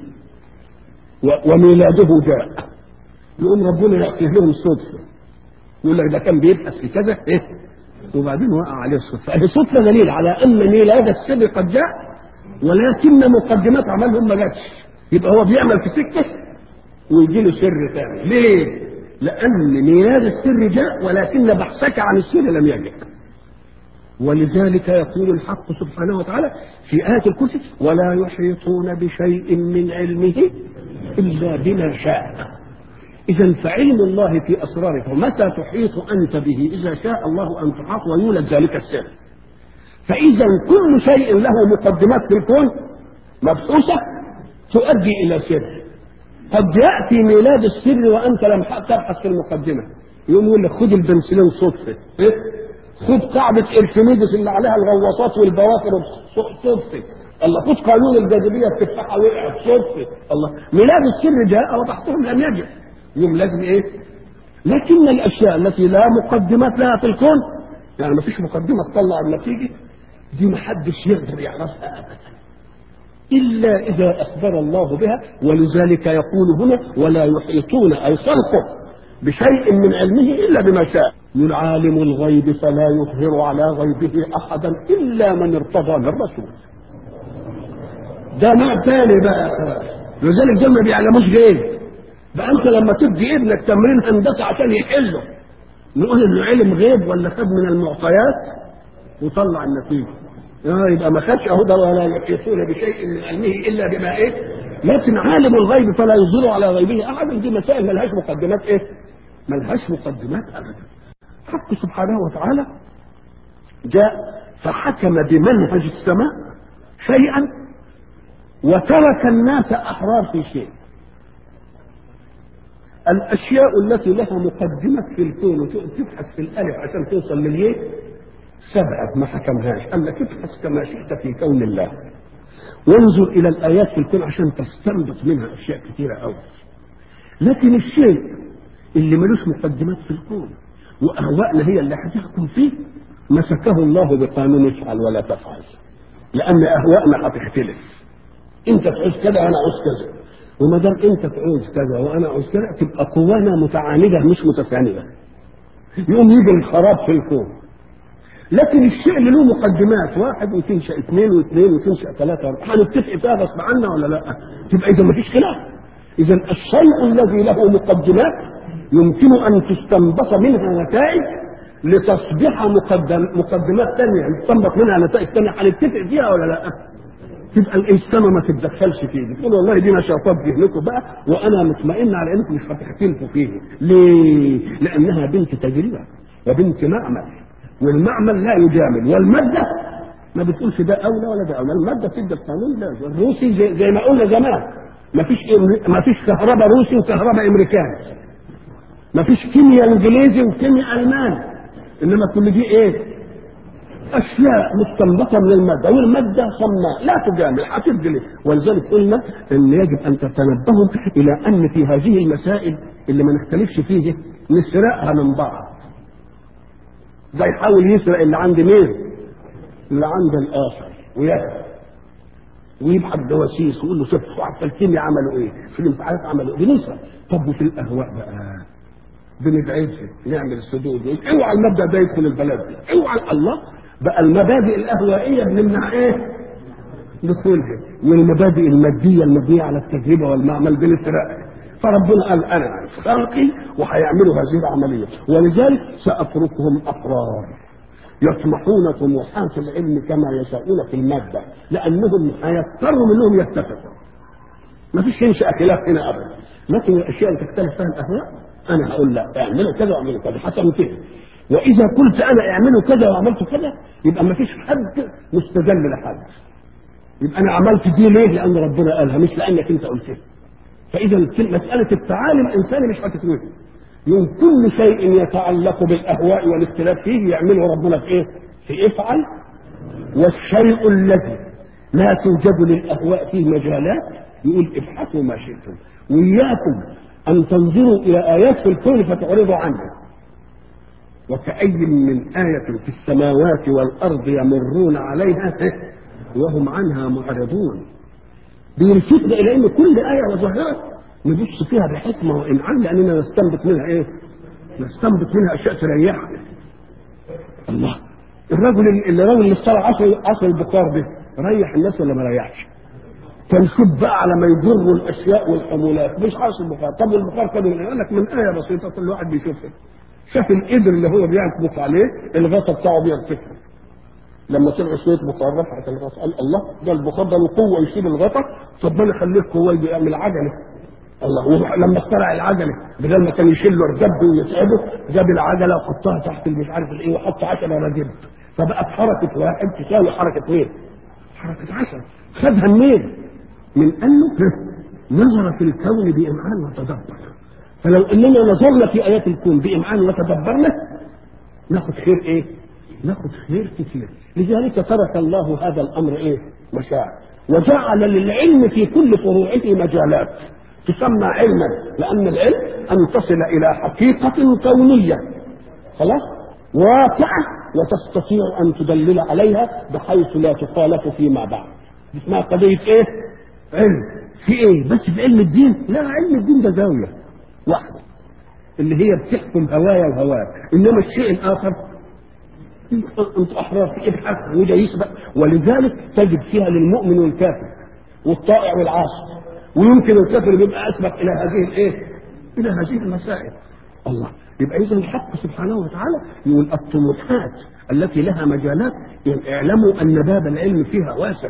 وميلاده جاء يقوم ربنا يعطيه لهم صدفه يقول لك ده كان بيبحث في كذا ايه وبعدين وقع عليه الصدفه هذه صدفه دليل على ان ميلاد السر قد جاء ولكن مقدمات عملهم ما جاتش يبقى هو بيعمل في سكه ويجي له سر ثاني ليه؟ لان ميلاد السر جاء ولكن بحثك عن السر لم يجد ولذلك يقول الحق سبحانه وتعالى في آية الكرسي ولا يحيطون بشيء من علمه إلا بما شاء إذا فعلم الله في أسراره فمتى تحيط أنت به إذا شاء الله أن تحاط ويولد ذلك السر فإذا كل شيء له مقدمات في الكون مبحوثة تؤدي إلى سر قد يأتي ميلاد السر وأنت لم تبحث في المقدمة يقوم يقول لك خد البنسلين صدفة إيه؟ خد قاعدة إرشميدس اللي عليها الغواصات والبواخر صدفة الله خد قانون الجاذبية التفاحة وقعت صدفة الله ميلاد السر جاء وبحثهم لم يجد يوم لازم ايه لكن الاشياء التي لا مقدمات لها في الكون يعني ما فيش مقدمه تطلع النتيجه دي ما حدش يقدر يعرفها ابدا الا اذا اخبر الله بها ولذلك يقول هنا ولا يحيطون اي خلقه بشيء من علمه الا بما شاء يقول عالم الغيب فلا يظهر على غيبه احدا الا من ارتضى من رسول ده نوع ثاني بقى لذلك دول ما بيعلموش غيب بقى انت لما تدي ابنك تمرين هندسه عشان يحله نقول انه علم غيب ولا خد من المعطيات وطلع النتيجه اه يبقى ما خدش اهو ده ولا يحيطون بشيء من علمه الا بما ايه لكن عالم الغيب فلا يظهر على غيبه احدا دي مسائل ملهاش مقدمات ايه ملهاش مقدمات ابدا حق سبحانه وتعالى جاء فحكم بمنهج السماء شيئا وترك الناس احرار في شيء الاشياء التي لها مقدمه في الكون وتبحث في الالف عشان توصل لليه سبقت ما حكمهاش قال لك ابحث كما شئت في كون الله وانظر الى الايات في الكون عشان تستنبط منها اشياء كثيره قوي لكن الشيء اللي ملوش مقدمات في الكون واهوائنا هي اللي هتحكم فيه مسكه الله بقانون افعل ولا تفعل لان اهوائنا هتختلف انت تعوز كذا وانا اعوز كذا وما دام انت تعوز كذا وانا اعوز كذا تبقى قوانا متعانده مش متسانده يقوم يجي الخراب في الكون لكن الشيء اللي له مقدمات واحد وتنشا اثنين واثنين وتنشا ثلاثه هنتفق فيها غصب عنا ولا لا؟ تبقى اذا ما فيش خلاف. اذا الشيء الذي له مقدمات يمكن ان تستنبط منها نتائج لتصبح مقدم مقدمات ثانيه يعني تستنبط منها نتائج ثانيه هنتفق فيها ولا لا؟ تبقى السماء ما تتدخلش فيه تقول والله دي نشاطات ذهنكم بقى وانا مطمئن على انكم مش هتختلفوا فيه ليه؟ لانها بنت تجربه وبنت معمل والمعمل لا يجامل والمادة ما بتقولش ده أولى ولا ده أولى المادة تدي القانون لا الروسي زي, زي ما قلنا زمان ما فيش ما فيش كهرباء روسي وكهرباء امريكاني ما فيش كيمياء انجليزي وكيمياء الماني انما كل دي ايه اشياء مستنبطه من الماده والماده صماء لا تجامل هتبدي ليه ولذلك قلنا ان يجب ان تتنبهوا الى ان في هذه المسائل اللي ما نختلفش فيه نسرقها من بعض ده يحاول يسرق اللي عند مين؟ اللي عند الاخر ويسرق ويبعت جواسيس ويقول له شوف في الكيمياء عملوا ايه؟ في الامتحانات عملوا ايه؟ بنسرق طب وفي الاهواء بقى بنبعدها نعمل السدود اوعى المبدا ده يدخل البلد دي اوعى الله بقى المبادئ الاهوائيه بنمنع ايه؟ دخولها والمبادئ الماديه المبنيه على التجربه والمعمل بنسرقها فربنا قال انا خلقي وهيعملوا هذه العمليه ولذلك ساتركهم احرار يطمحون طموحات العلم كما يشاءون في الماده لانهم هيضطروا منهم يتفقوا ما فيش ينشا خلاف هنا ابدا لكن الاشياء اللي تختلف فيها الاهواء انا هقول لا اعملوا كذا واعملوا كذا حسب كده واذا قلت انا اعملوا كذا وعملت كذا يبقى ما فيش حد مستدل لحد يبقى انا عملت دي ليه؟ لان ربنا قالها مش لانك انت قلتها فاذا مساله التعالي الانساني مش هتتوجد من كل شيء يتعلق بالاهواء والاختلاف فيه يعمله ربنا في ايه؟ في افعل والشيء الذي لا توجد للاهواء فيه مجالات يقول ابحثوا ما شئتم واياكم ان تنظروا الى ايات في الكون فتعرضوا عنها وكأي من آية في السماوات والأرض يمرون عليها وهم عنها معرضون بيلفتنا الى ان كل ايه وظاهره نبص فيها بحكمه وانعام لاننا نستنبط منها ايه؟ نستنبط منها اشياء تريحنا. الله الرجل اللي الراجل اللي اشترى عصر عصر البخار ده ريح الناس ولا ما ريحش؟ فنشوف بقى على ما يجروا الاشياء والحمولات مش عصر البخار طب البخار كان يقول لك من ايه بسيطه كل واحد بيشوفها شاف القدر اللي هو بيطبخ عليه الغطا بتاعه بيرتفع لما طلعوا شويه بخار رفعت الغطا قال الله ده البخار ده له قوه يشيل الغطا طب انا خليه قوه بيعمل عجله الله لما اخترع العجله بدل ما كان يشيل له الجب ويتعبه جاب العجله وحطها تحت مش عارف الايه وحط 10 رجل فبقت حركه واحد تساوي حركه ايه؟ حركه 10 خدها منين؟ من انه نظر في الكون بامعان وتدبر فلو اننا نظرنا في ايات الكون بامعان وتدبرنا ناخد خير ايه؟ ناخد خير كتير لذلك ترك الله هذا الامر ايه؟ مشاع وجعل للعلم في كل فروعه مجالات تسمى علما لان العلم ان تصل الى حقيقه كونيه خلاص واقعه وتستطيع ان تدلل عليها بحيث لا تخالف فيما بعد دي اسمها قضيه ايه علم في ايه بس في علم الدين لا علم الدين ده زاويه واحده اللي هي بتحكم هوايا وهواك انما الشيء الاخر انت احرار ابحث وده يسبق ولذلك تجد فيها للمؤمن والكافر والطائع والعاصي ويمكن الكافر يبقى اسبق الى هذه الايه؟ الى هذه المسائل الله يبقى اذا الحق سبحانه وتعالى يقول الطموحات التي لها مجالات يعني اعلموا ان باب العلم فيها واسع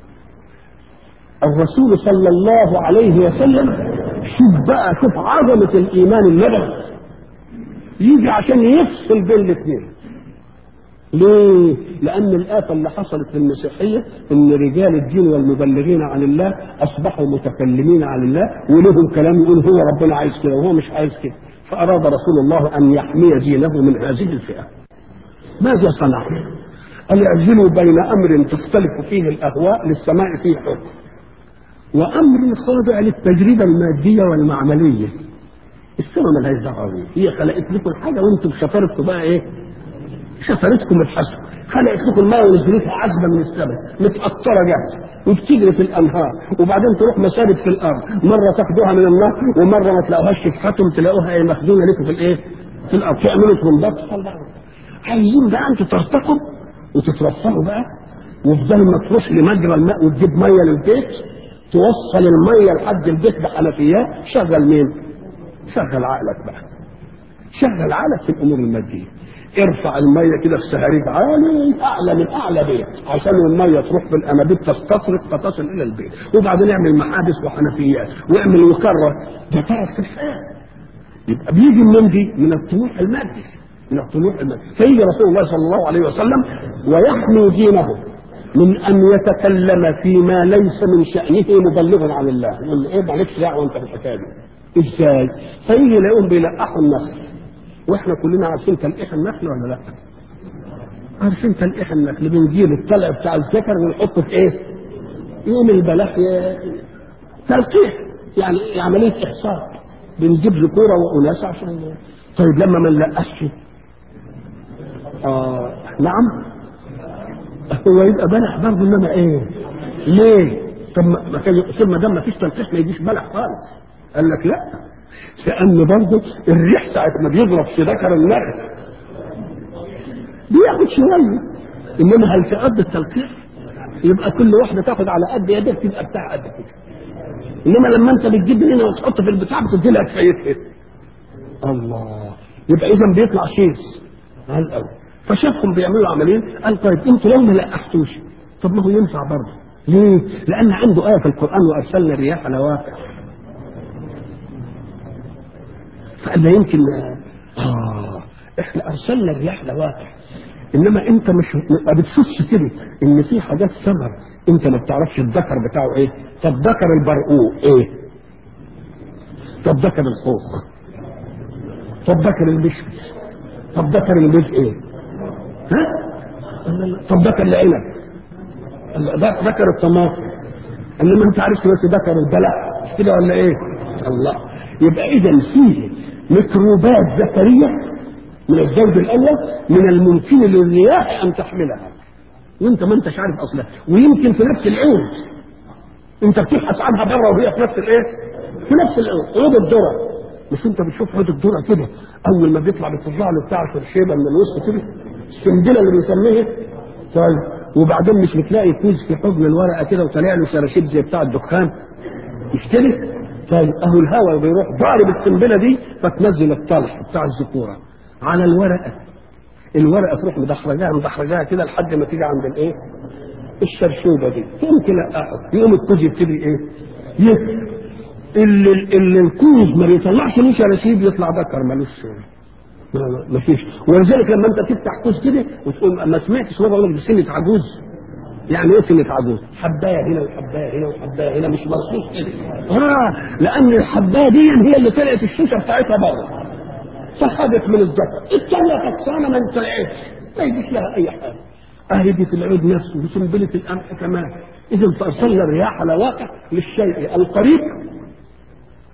الرسول صلى الله عليه وسلم شوف بقى شوف عظمة الإيمان النبوي يجي عشان يفصل بين الاثنين ليه؟ لأن الآفة اللي حصلت في المسيحية إن رجال الدين والمبلغين عن الله أصبحوا متكلمين عن الله ولهم كلام يقول هو ربنا عايز كده وهو مش عايز كده فأراد رسول الله أن يحمي دينه من هذه الفئة ماذا صنع؟ قال اعزلوا بين أمر تختلف فيه الأهواء للسماء فيه حكم وامر خاضع للتجربه الماديه والمعمليه السماء ملهاش دعوه بيه هي خلقت لكم حاجه وانتم شطارتكم بقى ايه؟ شطارتكم الحسن خلقت لكم الماء ونزلتها عذبه من السماء متقطره جاهزه وبتجري في الانهار وبعدين تروح مسارب في الارض مره تاخدوها من النار ومره ما تلاقوهاش في حاتم تلاقوها ايه مخزونه لكم في الايه؟ في الارض تعملوا تنضف عايزين بقى انتوا ترتقوا وتترفعوا بقى وفضل ما تروح لمجرى الماء وتجيب ميه للبيت توصل الميه لحد البيت بحنفيات شغل مين؟ شغل عقلك بقى شغل عقلك في الامور الماديه ارفع الميه كده في سهاريج عالي اعلى من اعلى بيت عشان الميه تروح بالانابيب تستطرق فتصل الى البيت وبعدين اعمل محابس وحنفيات واعمل وكره ده تعرف في الحياه يبقى بيجي من دي من الطموح المادي من الطموح المادي فيجي رسول الله صلى الله عليه وسلم ويحمي دينه من ان يتكلم فيما ليس من شانه مبلغ عن الله يقول ايه مالكش دعوه انت بالحكايه دي ازاي؟ فيجي يلاقيهم بيلقحوا النخل واحنا كلنا عارفين تلقيح النخل ولا لا؟ عارفين تلقيح النخل بنجيب الطلع بتاع الذكر ونحطه في ايه؟ يوم البلاح ي- تلقيح يعني عمليه احصاء بنجيب ذكوره واناث عشان طيب لما ما نلقحش اه نعم هو يبقى بلح برضه انما ايه؟ ليه؟ طب ما ما كان يقول ما دام ما فيش تلقيح ما يجيش بلح خالص. قال لك لا لان برضه الريح ساعه ما بيضرب في ذكر النخل بياخد شويه انما هل في قد التلقيح؟ يبقى كل واحده تاخد على قد يدك تبقى بتاع قد كده. انما لما انت بتجيب من هنا وتحط في البتاع بتدي لها كفايتها. الله يبقى اذا بيطلع شيز على الاول فشافهم بيعملوا عملين قال طيب انتوا لو ما لقحتوش طب ما هو ينفع برضه ليه؟ لان عنده ايه في القران وارسلنا الرياح لواقع فقال لا يمكن اه احنا ارسلنا الرياح لواقع انما انت مش ما بتشوفش كده ان في حاجات ثمر انت ما بتعرفش الذكر بتاعه ايه طب ذكر البرقوق ايه طب ذكر الخوخ طب ذكر المشمش طب ذكر الجزء ايه ها طب ذكر العنب ذ- ذكر الطماطم انما انت عرفت بس ذكر البلع مش كده ولا ايه الله يبقى اذا فيه ميكروبات ذكريه من الزوج الاول من الممكن للرياح ان تحملها وانت ما انتش عارف اصلها ويمكن في نفس العود انت بتبحث عنها بره وهي في نفس الايه في نفس العود عود الذره مش انت بتشوف عود الذره كده اول ما بيطلع بيطلع له بتاع الشيبه من الوسط كده السنبله اللي بيسميها طيب وبعدين مش بتلاقي كوز في حضن الورقه كده وطالع له شراشيب زي بتاع الدخان مش كده؟ طيب اهو الهواء بيروح ضارب القنبله دي فتنزل الطلح بتاع الذكوره على الورقه الورقه تروح مدحرجاها مدحرجاها كده لحد ما تيجي عند الايه؟ الشرشوبه دي يمكن اقعد يقوم الكوز يبتدي ايه؟ يكبر اللي, اللي الكوز ما بيطلعش له شراشيب يطلع ذكر ملوش ما ما- ما فيش ولذلك لما انت تفتح كوز كده وتقول ما سمعتش مره اقول لك سنه عجوز يعني ايه سنه عجوز؟ حبايه هنا وحبايه هنا وحبايه هنا مش مرصوص كده اه لان الحبايه دي هي اللي طلعت الشوشه بتاعتها بره فخدت من الذكر الثانيه فكسانه ما انطلعتش ما يجيش لها اي حاجه اهي دي في العود نفسه وسنبله القمح كمان اذا فارسلنا الرياح على واقع للشيء القريب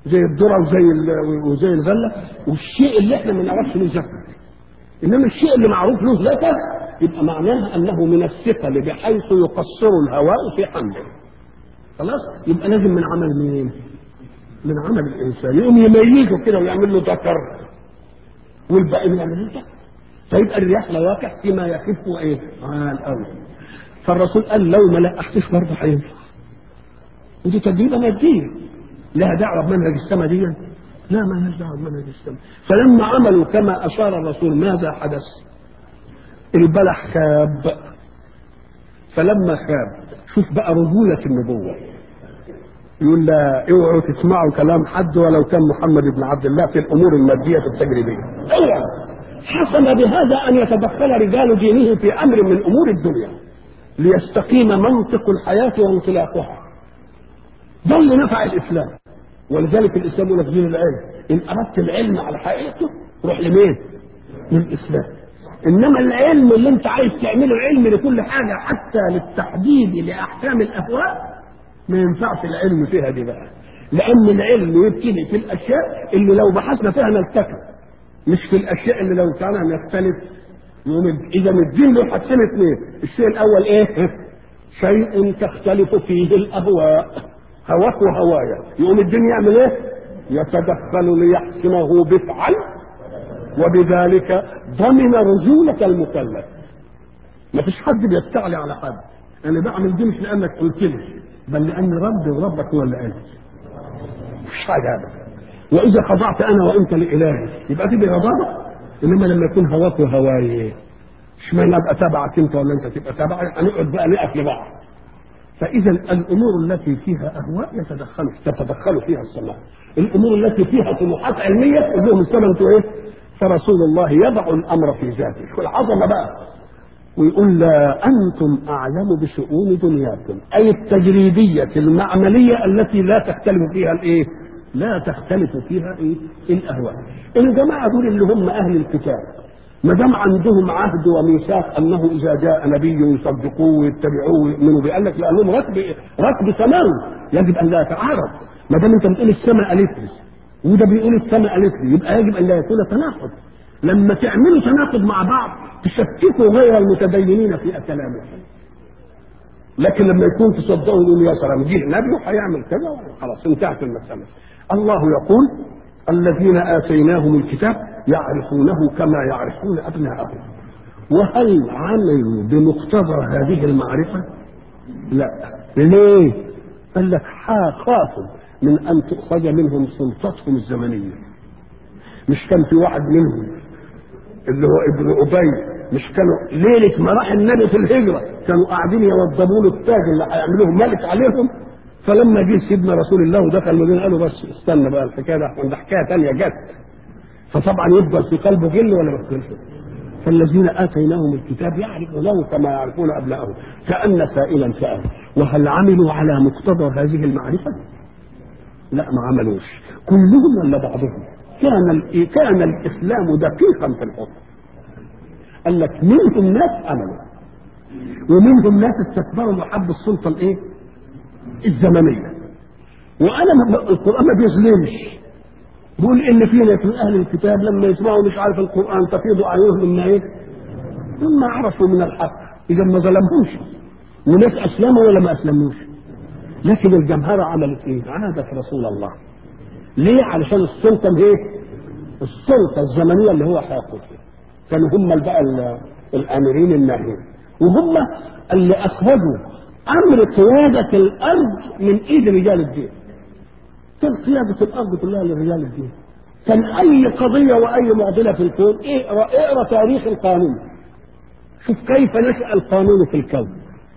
زي الذره وزي ال- وزي الغله والشيء اللي احنا ما نعرفش له زكاه انما الشيء اللي معروف له زكاه يبقى معناها انه من الثقل بحيث يقصر الهواء في حمله خلاص يبقى لازم من عمل مين؟ من عمل الانسان يقوم يميزه كده ويعمل له ذكر والباقي من يعمل له ذكر فيبقى الرياح لواقع فيما يخف ايه؟ على الارض فالرسول قال لو ما لقحتش برضه هينفع ودي تجربه ماديه لها دعوه بمنهج السماء دي لا ما لهاش دعوه بمنهج السماء فلما عملوا كما اشار الرسول ماذا حدث؟ البلح خاب فلما خاب شوف بقى رجولة النبوة يقول لا اوعوا تسمعوا كلام حد ولو كان محمد بن عبد الله في الامور المادية التجريبية اوعوا حصل بهذا ان يتدخل رجال دينه في امر من امور الدنيا ليستقيم منطق الحياة وانطلاقها ده اللي نفع الاسلام ولذلك الاسلام يقول لك دين العلم ان اردت العلم على حقيقته روح لمين؟ للاسلام انما العلم اللي انت عايز تعمله علم لكل حاجه حتى للتحديد لاحكام الاهواء ما ينفعش العلم فيها دي بقى لان العلم يبتدي في الاشياء اللي لو بحثنا فيها نلتقي مش في الاشياء اللي لو كان نختلف يقوم اذا الدين له حاجتين اثنين الشيء الاول ايه؟ شيء تختلف فيه الاهواء هواك وهوايا يقوم الدين يعمل ايه؟ يتدخل ليحسمه بفعل وبذلك ضمن رجولة المكلف ما فيش حد بيستعلي على حد انا بعمل دي مش لانك قلت لي بل لان ربي وربك هو اللي قال مش حاجه ابدا واذا خضعت انا وانت لالهي يبقى دي رضاك انما لما يكون هواك وهواي اشمعنى ابقى تبعك انت ولا انت تبقى تبعي هنقعد بقى نقف لبعض فاذا الامور التي فيها اهواء يتدخل تتدخل فيها السماء الامور التي فيها طموحات علميه تقول لهم السماء انتوا ايه فرسول الله يضع الامر في ذاته شو العظمه بقى ويقول لا انتم اعلم بشؤون دنياكم اي التجريديه المعمليه التي لا تختلف فيها الايه لا تختلف فيها ايه الاهواء الجماعه دول اللي هم اهل الكتاب ما دام عندهم عهد وميثاق انه اذا جاء نبي يصدقوه ويتبعوه ويؤمنوا به قال لك لانهم ركب ركب سماوي يجب ان لا يتعارض ما دام انت بتقول السماء قالت لي وده بيقول السماء قالت لي يبقى يجب ان لا يكون تناقض لما تعملوا تناقض مع بعض تشككوا غير المتدينين في كلامهم لكن لما يكون تصدقوا يقول يا سلام جه نبي هيعمل كذا خلاص انتهت المساله الله يقول الذين اتيناهم الكتاب يعرفونه كما يعرفون ابناءهم وهل عملوا بمقتضى هذه المعرفه؟ لا ليه؟ قال لك خافوا من ان تؤخذ منهم سلطتهم الزمنيه مش كان في واحد منهم اللي هو ابن ابي مش كانوا ليله ما راح النبي في الهجره كانوا قاعدين يوضبوا له التاج اللي هيعملوه ملك عليهم فلما جه سيدنا رسول الله ودخل المدينه قالوا بس استنى بقى الحكايه ده ده حكايه ثانيه جت فطبعا يفضل في قلبه جل ولا ما يفضلش فالذين اتيناهم الكتاب يعرفونه كما يعرفون ابنائهم كان سائلا سال وهل عملوا على مقتضى هذه المعرفه؟ لا ما عملوش كلهم ولا بعضهم كان ال- كان الاسلام دقيقا في الحكم قال لك منهم ناس عملوا ومنهم ناس استكبروا وحبوا السلطه الايه؟ الزمنيه وانا ما- القران ما بيظلمش بيقول ان في ناس من اهل الكتاب لما يسمعوا مش عارف القران تفيض اعينهم من ايه؟ مما عرفوا من الحق اذا ما ظلموش وناس اسلموا ولا ما اسلموش لكن الجمهره عملت ايه؟ عادت رسول الله ليه؟ علشان السلطه ايه؟ السلطه الزمنيه اللي هو هياخد فيها كانوا هم بقى ال- الامرين الناهين وهم اللي اخرجوا امر قياده الارض من ايد رجال الدين كان قياده الارض كلها لرجال الدين كان اي قضيه واي معضله في الكون اقرا اقرا تاريخ القانون شوف كيف نشا القانون في الكون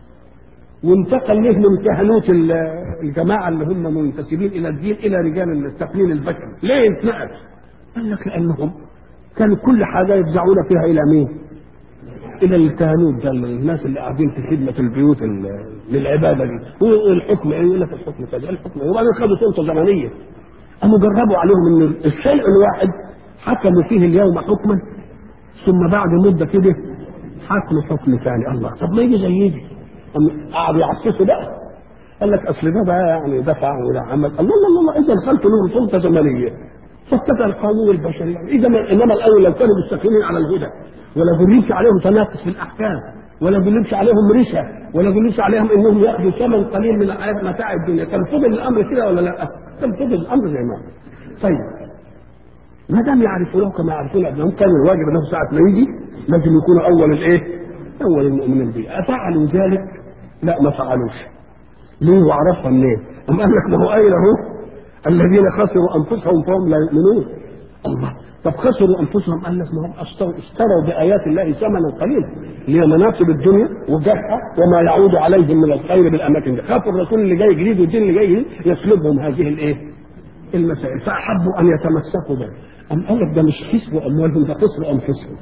وانتقل له من كهنوت ال- الجماعه اللي هم منتسبين الى الدين الى رجال التقنين البشري ليه اتنقل؟ قال لك لانهم كانوا كل حاجه يرجعون فيها الى مين؟ الى الكهنوت ده الناس اللي قاعدين في خدمه البيوت ال- للعباده دي والحكم ايه يقول لك الحكم كذا الحكم إيه؟ وبعدين خدوا سلطه زمنيه قاموا جربوا عليهم ان الشيء الواحد حكموا فيه اليوم حكما ثم بعد مده كده حكموا حكم ثاني الله طب ما يجي زي يجي قام قعدوا يعسسوا بقى قال لك اصل ده بقى يعني دفع ولا عمل الله الله الله اذا دخلت لهم سلطه زمنيه فاتبع القانون البشري اذا ما انما الاول لو كانوا مستقيمين على الهدى ولا بنمشي عليهم تناقص في الاحكام ولا بنمشي عليهم رشا ولا بنمشي عليهم انهم ياخذوا ثمن قليل من متاع الدنيا كان فضل الامر كده ولا لا؟ كان فضل الامر زي ما هو. طيب ما دام يعرفونه كما يعرفون ابنهم كان الواجب انه ساعه ما يجي لازم يكونوا اول الايه؟ اول المؤمنين به افعلوا ذلك؟ لا ما فعلوش ليه وعرفها منين؟ أم قال لك ما هو قايل اهو الذين خسروا انفسهم فهم لا يؤمنون الله طب خسروا انفسهم قال لك ما هم اشتروا اشتروا بايات الله ثمنا قليلا اللي هي مناصب الدنيا وجهها وما يعود عليهم من الخير بالاماكن دي خافوا الرسول اللي جاي جديد والدين اللي جاي جديد يسلبهم هذه الايه؟ المسائل فاحبوا ان يتمسكوا به أم قال لك ده مش كسبوا اموالهم ده خسروا انفسهم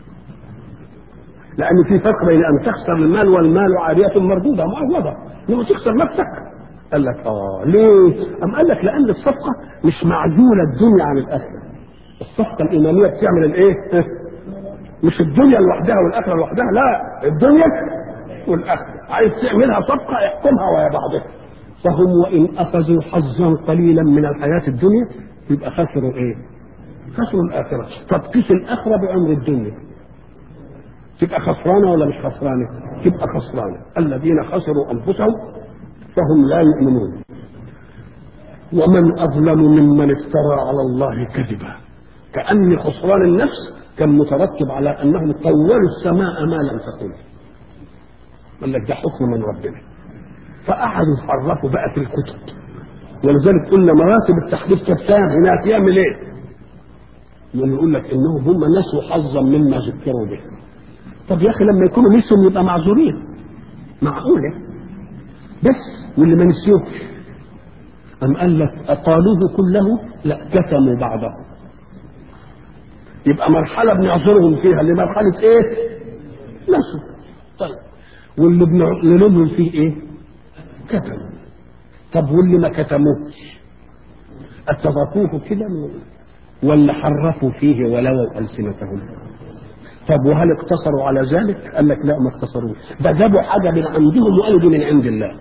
لان في فرق بين ان تخسر المال والمال عاريه مردوده معوضه لما تخسر نفسك قال لك اه ليه؟ أم قال لك لان الصفقه مش معزوله الدنيا عن الاخره الصفقه الايمانيه بتعمل الايه؟ مش الدنيا لوحدها والاخره لوحدها لا الدنيا والاخره عايز تعملها صفقه احكمها ويا بعضها فهم وان اخذوا حظا قليلا من الحياه الدنيا يبقى خسروا ايه؟ خسروا الاخره طب قيس الاخره بامر الدنيا تبقى خسرانه ولا مش خسرانه؟ تبقى خسرانه الذين خسروا انفسهم فهم لا يؤمنون ومن اظلم ممن افترى على الله كذبا كان خسران النفس كان مترتب على انهم طولوا السماء ما لم تقل قال لك ده حكم من ربنا فقعدوا يحرفوا بقى في الكتب ولذلك قلنا مراتب التحريف كالسام هناك يعمل ايه؟ يقول لك انهم هم نسوا حظا مما ذكروا به طب يا اخي لما يكونوا نسوا يبقى معذورين معقوله بس واللي ما نسيوش أم قال لك أقالوه كله لا كتموا بعضه يبقى مرحلة بنعذرهم فيها اللي مرحلة إيه؟ نسوا طيب واللي بنلومهم فيه إيه؟ كتموا طب واللي ما كتموش اتركوه كده ولا حرفوا فيه ولووا ألسنتهم طب وهل اقتصروا على ذلك؟ قال لك لا ما اقتصروش ده جابوا حاجة من عندهم وقالوا دي من عند الله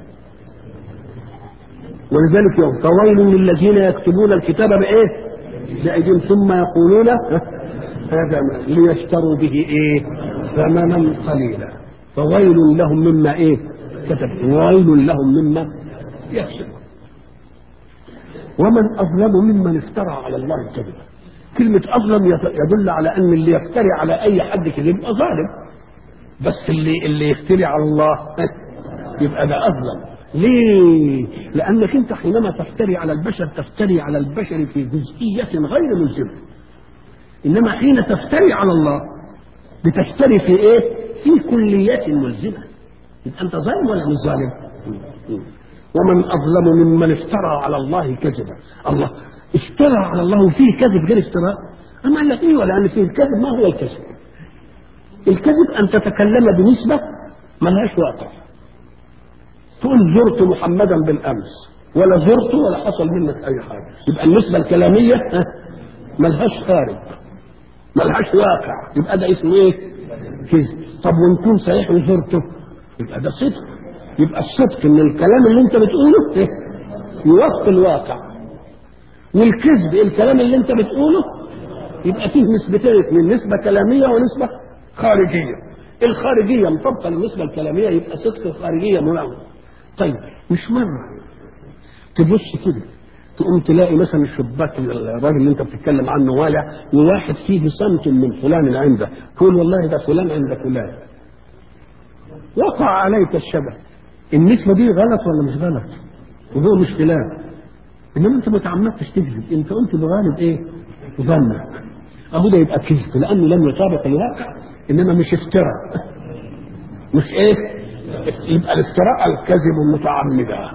ولذلك يوم فويل للذين يكتبون الكتاب بايه؟ بأيديهم ثم يقولون هذا ليشتروا به ايه؟ ثمنا قليلا فويل لهم مما ايه؟ كتب وويل لهم مما يكسبون ومن اظلم ممن افترى على الله كذبا كلمة أظلم يدل على أن اللي يفتري على أي حد كذب يبقى ظالم بس اللي اللي يفتري على الله يبقى ده أظلم ليه؟ لأنك أنت حينما تفتري على البشر تفتري على البشر في جزئية غير ملزمة. إنما حين تفتري على الله بتفتري في إيه؟ في كليات ملزمة. يبقى أنت ظالم ولا مش ظالم؟ ومن أظلم ممن افترى على الله كذبا. الله افترى على الله وفيه كذب غير افتراء. أما قال لك إيه لأن فيه الكذب ما هو الكذب؟ الكذب أن تتكلم بنسبة ملهاش واقع. تقول زرت محمدا بالامس ولا زرته ولا حصل منك اي حاجه يبقى النسبه الكلاميه ملهاش خارج ملهاش واقع يبقى ده اسمه ايه؟ كذب طب وان كنت صحيح وزرته يبقى ده صدق يبقى الصدق ان الكلام اللي انت بتقوله إيه؟ يوفق الواقع والكذب الكلام اللي انت بتقوله يبقى فيه نسبتين اثنين نسبه كلاميه ونسبه خارجيه الخارجيه مطابقه للنسبه الكلاميه يبقى صدق الخارجيه ملون طيب مش مرة تبص كده تقوم تلاقي مثلا الشباك الراجل اللي انت بتتكلم عنه والع وواحد فيه صمت من فلان عنده تقول والله ده فلان عند فلان وقع عليك الشبه النسبة دي غلط ولا مش غلط وهو مش فلان انما انت ما تعمدتش تكذب انت قلت بغالب ايه ظنك اهو ده يبقى كذب لانه لم يطابق الواقع انما مش افتراء مش ايه يبقى الافتراء الكذب متعمدا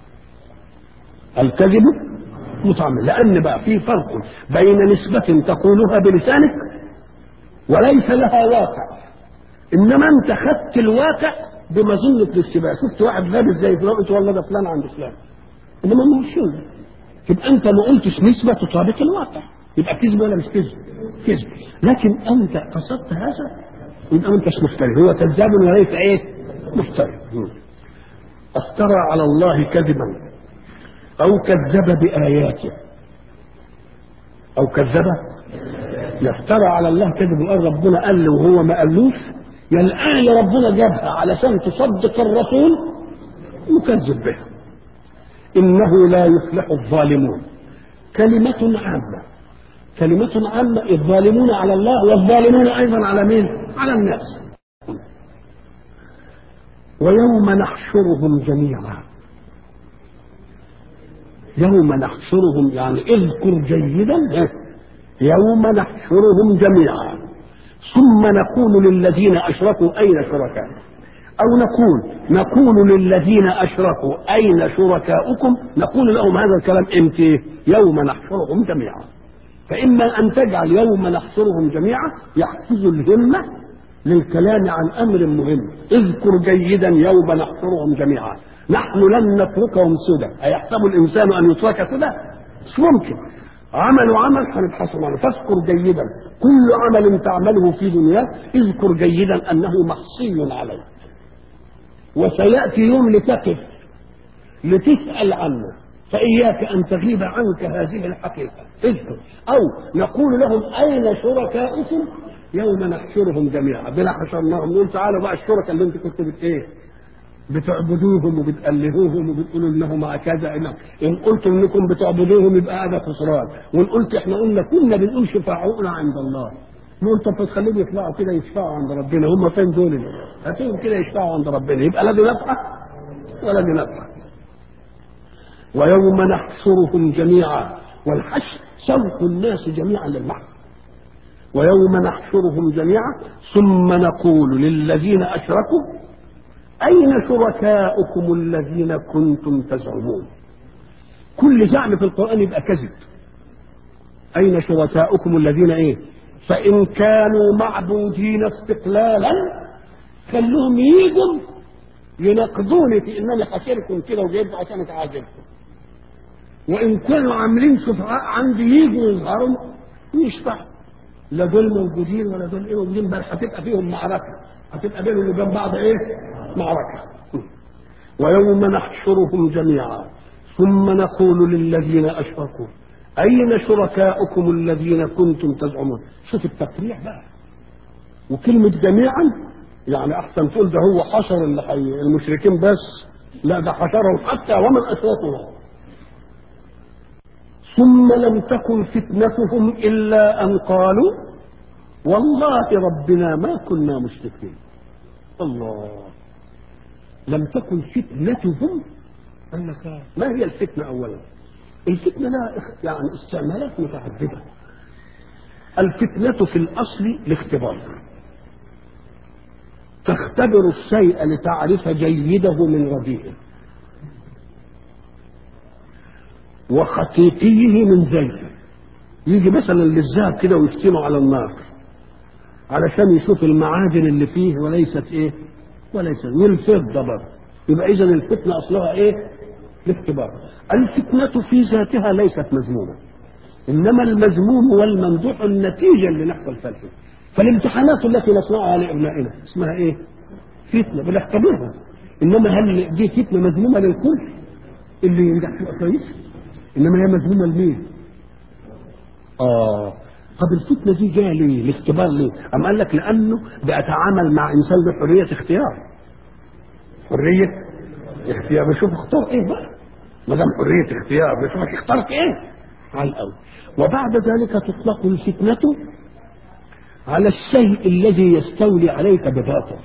الكذب متعمد لان بقى في فرق بين نسبة تقولها بلسانك وليس لها واقع انما انت خدت الواقع بمظنة الاشتباه شفت واحد لابس زي فلان قلت والله ده فلان عند فلان انما ما هوش هو يبقى انت ما قلتش نسبة تطابق الواقع يبقى كذب ولا مش كذب كذب لكن انت قصدت هذا يبقى ما انتش مفتري هو كذاب وليس ايه مفتري افترى على الله كذبا او كذب باياته او كذب يفترى على الله كذب وقال ربنا قال له وهو ما قالوش يا الآية ربنا جابها علشان تصدق الرسول يكذب بها إنه لا يفلح الظالمون كلمة عامة كلمة عامة الظالمون على الله والظالمون أيضا على مين؟ على الناس ويوم نحشرهم جميعا يوم نحشرهم يعني اذكر جيدا يوم نحشرهم جميعا ثم نقول للذين اشركوا اين شركاء او نقول نقول للذين اشركوا اين شركاؤكم نقول لهم هذا الكلام امتى يوم نحشرهم جميعا فاما ان تجعل يوم نحشرهم جميعا يحفز الهمه للكلام عن امر مهم اذكر جيدا يوم نحشرهم جميعا نحن لن نتركهم سدى ايحسب الانسان ان يترك سدى مش ممكن عملوا عمل هنبحثوا عنه فاذكر جيدا كل عمل تعمله في دنياك اذكر جيدا انه محصي عليك وسياتي يوم لتقف لتسال عنه فاياك ان تغيب عنك هذه الحقيقه اذكر او نقول لهم اين شركاؤكم يوم نحشرهم جميعا بلا حشرناهم نقول تعالوا بقى الشركاء اللي انت كنت بت ايه بتعبدوهم وبتألهوهم وبتقولوا انهم مع كذا إنهم. ان قلتم انكم بتعبدوهم يبقى هذا خسران وان قلت احنا قلنا كنا بنقول شفاعونا عند الله نقول طب تخليهم يطلعوا كده يشفعوا عند ربنا هم فين دول هاتوهم كده يشفعوا عند ربنا يبقى لا دي نفعه ولا دي نفعه ويوم نحشرهم جميعا والحشر سوق الناس جميعا للبحث ويوم نحشرهم جميعا ثم نقول للذين اشركوا أين شركاؤكم الذين كنتم تزعمون كل زعم في القرآن يبقى كذب أين شركاؤكم الذين إيه فإن كانوا معبودين استقلالا خلوهم يجوا ينقضوني في إنني حاشركم كده وجايبكم عشان أتعاجبكم وإن كانوا عاملين شفعاء عندي يجوا يظهروا يشفعوا لا دول موجودين ولا دول ايه موجودين بل هتبقى فيهم معركه هتبقى بينهم وبين بعض ايه؟ معركة ويوم نحشرهم جميعا ثم نقول للذين أشركوا أين شركاؤكم الذين كنتم تزعمون شوف التقريع بقى وكلمة جميعا يعني أحسن تقول ده هو حشر اللي حي المشركين بس لا ده حشرهم حتى ومن أشركوا ثم لم تكن فتنتهم إلا أن قالوا والله ربنا ما كنا مشركين الله لم تكن فتنتهم قال لك ما هي الفتنة أولا الفتنة لها يعني استعمالات متعددة الفتنة في الأصل الاختبار تختبر الشيء لتعرف جيده من رديئه وخطيئه من زيته يجي مثلا للذهب كده ويفتنه على النار علشان يشوف المعادن اللي فيه وليست ايه وليس والفضة برضه يبقى إذا الفتنة أصلها إيه؟ الاختبار الفتنة في ذاتها ليست مذمومة إنما المذموم والممدوح النتيجة اللي نحصل فيها فالامتحانات التي نصنعها لأبنائنا اسمها إيه؟ فتنة بنختبرها إنما هل دي فتنة مذمومة للكل؟ اللي ينجح فيها كويس؟ إنما هي مذمومة لمين؟ آه طب الفتنة دي جاية ليه؟ الاختبار ليه؟ أم قال لك لأنه بيتعامل مع إنسان له حرية اختيار. حرية اختيار بشوف اختار إيه بقى؟ ما دام حرية اختيار بشوفك اخترت إيه؟ على الأول. وبعد ذلك تطلق الفتنة على الشيء الذي يستولي عليك بباطل.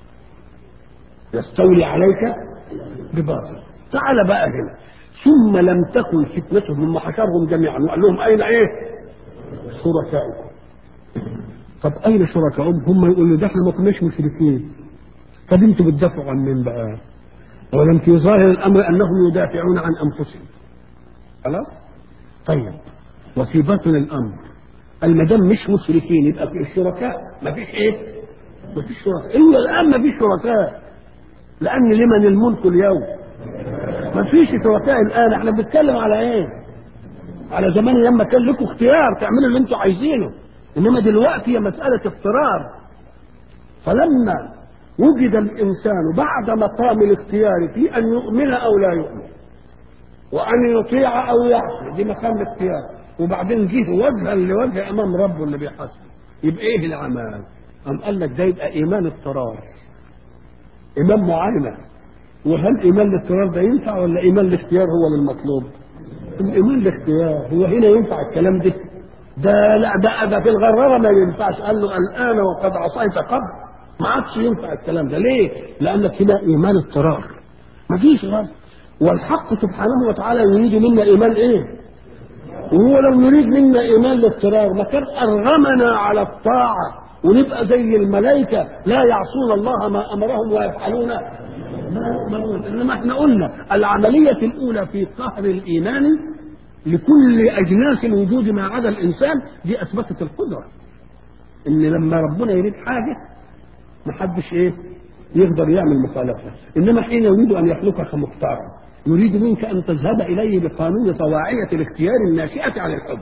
يستولي عليك بباطل. تعال بقى هنا. ثم لم تكن فتنتهم ثم حشرهم جميعا وقال لهم أين إيه؟ شركائكم طب اين شركائهم هم يقولوا ده احنا ما كناش مشركين طب انتوا بتدافعوا عن مين بقى ولم في ظاهر الامر انهم يدافعون عن انفسهم خلاص طيب وفي باطن الامر المدام مش مشركين يبقى في الشركاء ما فيش ايه ما فيش شركاء الا الان ما فيش شركاء لان لمن الملك اليوم ما فيش شركاء الان احنا بنتكلم على ايه على زمان لما كان لكم اختيار تعملوا اللي انتوا عايزينه انما دلوقتي هي مساله اضطرار فلما وجد الانسان بعد مقام الاختيار في ان يؤمن او لا يؤمن وان يطيع او يعصي دي مقام الاختيار وبعدين جه وجها لوجه امام ربه اللي بيحاسبه يبقى ايه العمل؟ قام قال لك ده يبقى ايمان اضطرار ايمان معاينه وهل ايمان الاضطرار ده ينفع ولا ايمان الاختيار هو المطلوب؟ الايمان الاختيار هو هنا ينفع الكلام ده؟ ده لا ده ده في الغراره ما ينفعش قال له الان وقد عصيت قبل ما عادش ينفع الكلام ده ليه؟ لانك هنا ايمان اضطرار ما فيش غير والحق سبحانه وتعالى يريد منا ايمان ايه؟ وهو لو يريد منا ايمان الاضطرار ما كان ارغمنا على الطاعه ونبقى زي الملائكه لا يعصون الله ما امرهم ويفعلون ما يؤمرون انما احنا قلنا العمليه الاولى في قهر الايمان لكل اجناس الوجود ما عدا الانسان دي اثبتت القدره ان لما ربنا يريد حاجه ما حدش ايه يقدر يعمل مخالفه انما حين يريد ان يخلقك مختارا يريد منك ان تذهب اليه بقانون طواعيه الاختيار الناشئه عن الحب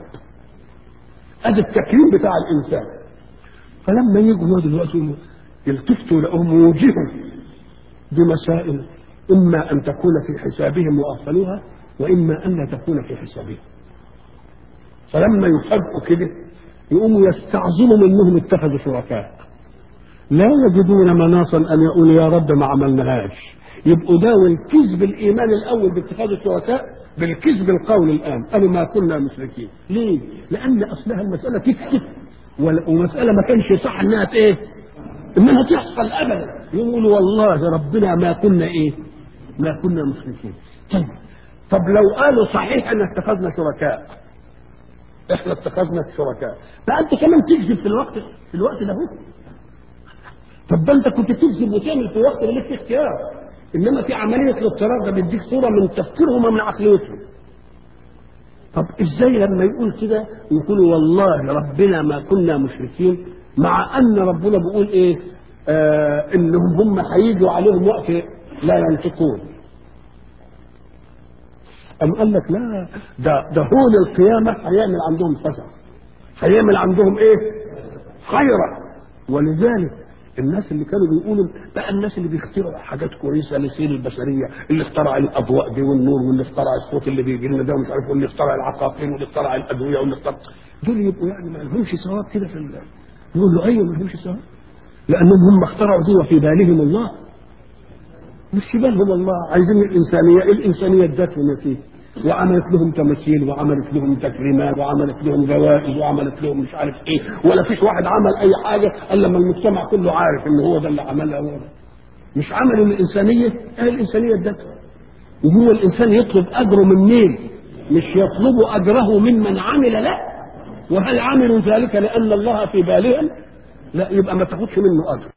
ادي التكريم بتاع الانسان فلما يجوا دلوقتي يلتفتوا لهم وجههم بمسائل اما ان تكون في حسابهم واغفلوها واما ان لا تكون في حسابهم فلما يفاجئوا كده يقوموا يستعظموا منهم اتخذوا شركاء لا يجدون مناصا ان يقولوا يا رب ما عملناهاش يبقوا ده والكذب الايمان الاول باتخاذ الشركاء بالكذب القول الان قالوا ما كنا مشركين ليه؟ لان اصلها المساله تكذب ومساله ما كانش صح انها ايه؟ انها تحصل ابدا يقولوا والله ربنا ما كنا ايه؟ ما كنا مشركين طيب طب لو قالوا صحيح ان اتخذنا شركاء احنا اتخذنا شركاء فانت كمان تكذب في الوقت في الوقت ده هو طب ده انت كنت تكذب وتعمل في وقت اللي لك اختيار انما في عمليه الاضطرار ده بيديك صوره من تفكيرهم ومن عقليتهم طب ازاي لما يقول كده يقولوا والله ربنا ما كنا مشركين مع ان ربنا بيقول ايه آه انهم هم هيجوا عليهم وقت لا ينطقون أم قال لك لا ده ده هون القيامة هيعمل عندهم فزع هيعمل عندهم إيه؟ خيرا ولذلك الناس اللي كانوا بيقولوا بقى الناس اللي بيخترعوا حاجات كويسه لسير البشريه اللي اخترع الاضواء دي والنور واللي اخترع الصوت اللي بيجي لنا ده ومش عارف واللي اخترع العقاقير واللي اخترع الادويه واللي اخترع دول يبقوا يعني ما لهمش ثواب كده في ال- يقول له ايوه ما لهمش ثواب لانهم هم اخترعوا دي وفي بالهم الله مش في بالهم الله عايزين الانسانيه الانسانيه ادتهم فيه وعملت لهم تماثيل وعملت لهم تكريمات وعملت لهم جوائز وعملت لهم مش عارف ايه ولا فيش واحد عمل اي حاجه الا لما المجتمع كله عارف ان هو ده اللي عملها هو ده مش عمل الانسانيه اهل الانسانيه ادتها وهو الانسان يطلب اجره من مين؟ مش يطلب اجره ممن عمل له وهل عملوا ذلك لان الله في بالهم؟ لا يبقى ما تاخدش منه اجر